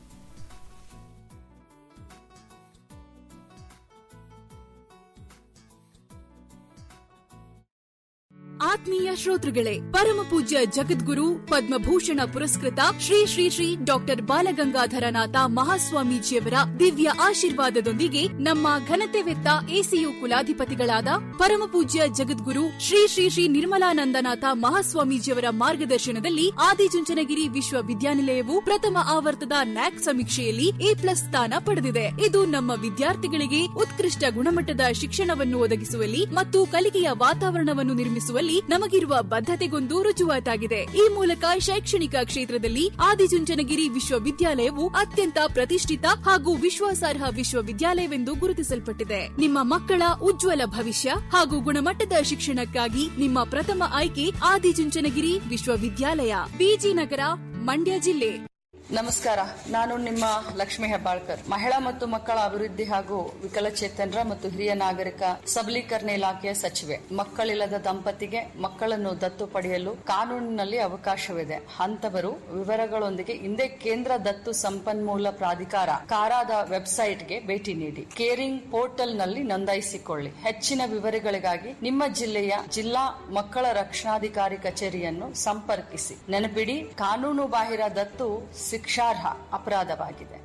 ಆತ್ಮೀಯ ಶ್ರೋತೃಗಳೇ ಪರಮ ಪೂಜ್ಯ ಜಗದ್ಗುರು ಪದ್ಮಭೂಷಣ ಪುರಸ್ಕೃತ ಶ್ರೀ ಶ್ರೀ ಶ್ರೀ ಡಾಕ್ಟರ್ ಬಾಲಗಂಗಾಧರನಾಥ ಮಹಾಸ್ವಾಮೀಜಿಯವರ ದಿವ್ಯ ಆಶೀರ್ವಾದದೊಂದಿಗೆ ನಮ್ಮ ಘನತೆವೆತ್ತ ಎಸಿಯು ಕುಲಾಧಿಪತಿಗಳಾದ ಪರಮ ಪೂಜ್ಯ ಜಗದ್ಗುರು ಶ್ರೀ ಶ್ರೀ ಶ್ರೀ ನಿರ್ಮಲಾನಂದನಾಥ ಮಹಾಸ್ವಾಮೀಜಿಯವರ ಮಾರ್ಗದರ್ಶನದಲ್ಲಿ ಆದಿಚುಂಚನಗಿರಿ ವಿಶ್ವವಿದ್ಯಾನಿಲಯವು ಪ್ರಥಮ ಆವರ್ತದ ನ್ಯಾಕ್ ಸಮೀಕ್ಷೆಯಲ್ಲಿ ಎ ಪ್ಲಸ್ ಸ್ಥಾನ ಪಡೆದಿದೆ ಇದು ನಮ್ಮ ವಿದ್ಯಾರ್ಥಿಗಳಿಗೆ ಉತ್ಕೃಷ್ಟ ಗುಣಮಟ್ಟದ ಶಿಕ್ಷಣವನ್ನು ಒದಗಿಸುವಲ್ಲಿ ಮತ್ತು ಕಲಿಕೆಯ ವಾತಾವರಣವನ್ನು ನಿರ್ಮಿಸುವಲ್ಲಿ ನಮಗಿರುವ ಬದ್ಧತೆಗೊಂದು ರುಜುವಾತಾಗಿದೆ ಈ ಮೂಲಕ ಶೈಕ್ಷಣಿಕ ಕ್ಷೇತ್ರದಲ್ಲಿ ಆದಿಚುಂಚನಗಿರಿ ವಿಶ್ವವಿದ್ಯಾಲಯವು ಅತ್ಯಂತ ಪ್ರತಿಷ್ಠಿತ ಹಾಗೂ ವಿಶ್ವಾಸಾರ್ಹ ವಿಶ್ವವಿದ್ಯಾಲಯವೆಂದು ಗುರುತಿಸಲ್ಪಟ್ಟಿದೆ ನಿಮ್ಮ ಮಕ್ಕಳ ಉಜ್ವಲ ಭವಿಷ್ಯ ಹಾಗೂ ಗುಣಮಟ್ಟದ ಶಿಕ್ಷಣಕ್ಕಾಗಿ ನಿಮ್ಮ ಪ್ರಥಮ ಆಯ್ಕೆ ಆದಿಚುಂಚನಗಿರಿ ವಿಶ್ವವಿದ್ಯಾಲಯ ಬಿಜಿ ನಗರ ಮಂಡ್ಯ ಜಿಲ್ಲೆ ನಮಸ್ಕಾರ ನಾನು ನಿಮ್ಮ ಲಕ್ಷ್ಮಿ ಹೆಬ್ಬಾಳ್ಕರ್ ಮಹಿಳಾ ಮತ್ತು ಮಕ್ಕಳ ಅಭಿವೃದ್ಧಿ ಹಾಗೂ ವಿಕಲಚೇತನರ ಮತ್ತು ಹಿರಿಯ ನಾಗರಿಕ ಸಬಲೀಕರಣ ಇಲಾಖೆಯ ಸಚಿವೆ ಮಕ್ಕಳಿಲ್ಲದ ದಂಪತಿಗೆ ಮಕ್ಕಳನ್ನು ದತ್ತು ಪಡೆಯಲು ಕಾನೂನಿನಲ್ಲಿ ಅವಕಾಶವಿದೆ ಅಂತವರು ವಿವರಗಳೊಂದಿಗೆ ಹಿಂದೆ ಕೇಂದ್ರ ದತ್ತು ಸಂಪನ್ಮೂಲ ಪ್ರಾಧಿಕಾರ ಕಾರಾದ ವೆಬ್ಸೈಟ್ಗೆ ಭೇಟಿ ನೀಡಿ ಕೇರಿಂಗ್ ಪೋರ್ಟಲ್ನಲ್ಲಿ ನೋಂದಾಯಿಸಿಕೊಳ್ಳಿ ಹೆಚ್ಚಿನ ವಿವರಗಳಿಗಾಗಿ ನಿಮ್ಮ ಜಿಲ್ಲೆಯ ಜಿಲ್ಲಾ ಮಕ್ಕಳ ರಕ್ಷಣಾಧಿಕಾರಿ ಕಚೇರಿಯನ್ನು ಸಂಪರ್ಕಿಸಿ ನೆನಪಿಡಿ ಕಾನೂನು ಬಾಹಿರ ದತ್ತು ಶಿಕ್ಷಾರ್ಹ ಅಪರಾಧವಾಗಿದೆ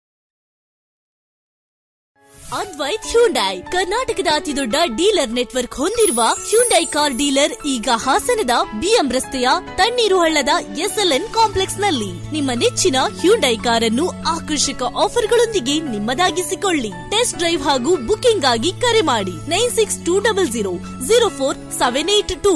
ಅದ್ವೈತ್ ಹ್ಯುಂಡೈ ಕರ್ನಾಟಕದ ಅತಿದೊಡ್ಡ ಡೀಲರ್ ನೆಟ್ವರ್ಕ್ ಹೊಂದಿರುವ ಹ್ಯುಂಡೈ ಕಾರ್ ಡೀಲರ್ ಈಗ ಹಾಸನದ ಬಿಎಂ ರಸ್ತೆಯ ತಣ್ಣೀರು ಹಳ್ಳದ ಎಸ್ಎಲ್ಎನ್ ಕಾಂಪ್ಲೆಕ್ಸ್ ನಲ್ಲಿ ನಿಮ್ಮ ನೆಚ್ಚಿನ ಹ್ಯುಂಡೈ ಕಾರನ್ನು ಆಕರ್ಷಕ ಆಫರ್ಗಳೊಂದಿಗೆ ನಿಮ್ಮದಾಗಿಸಿಕೊಳ್ಳಿ ಟೆಸ್ಟ್ ಡ್ರೈವ್ ಹಾಗೂ ಬುಕಿಂಗ್ ಆಗಿ ಕರೆ ಮಾಡಿ nine six two double zero zero four seven eight two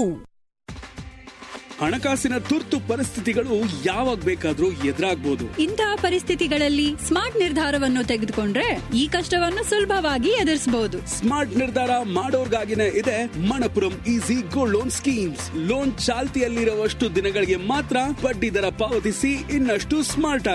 ಹಣಕಾಸಿನ ತುರ್ತು ಪರಿಸ್ಥಿತಿಗಳು ಯಾವಾಗ ಬೇಕಾದ್ರೂ ಎದುರಾಗ್ಬೋದು ಇಂತಹ ಪರಿಸ್ಥಿತಿಗಳಲ್ಲಿ ಸ್ಮಾರ್ಟ್ ನಿರ್ಧಾರವನ್ನು ತೆಗೆದುಕೊಂಡ್ರೆ ಈ ಕಷ್ಟವನ್ನು ಸುಲಭವಾಗಿ ಎದುರಿಸಬಹುದು ಸ್ಮಾರ್ಟ್ ನಿರ್ಧಾರ ಮಾಡೋರ್ಗಾಗಿನೇ ಇದೆ Manappuram easy gold loan schemes loan ಚಾಲ್ತಿಯಲ್ಲಿರುವಷ್ಟು ದಿನಗಳಿಗೆ ಮಾತ್ರ ಬಡ್ಡಿ ದರ ಪಾವತಿಸಿ ಇನ್ನಷ್ಟು ಸ್ಮಾರ್ಟ್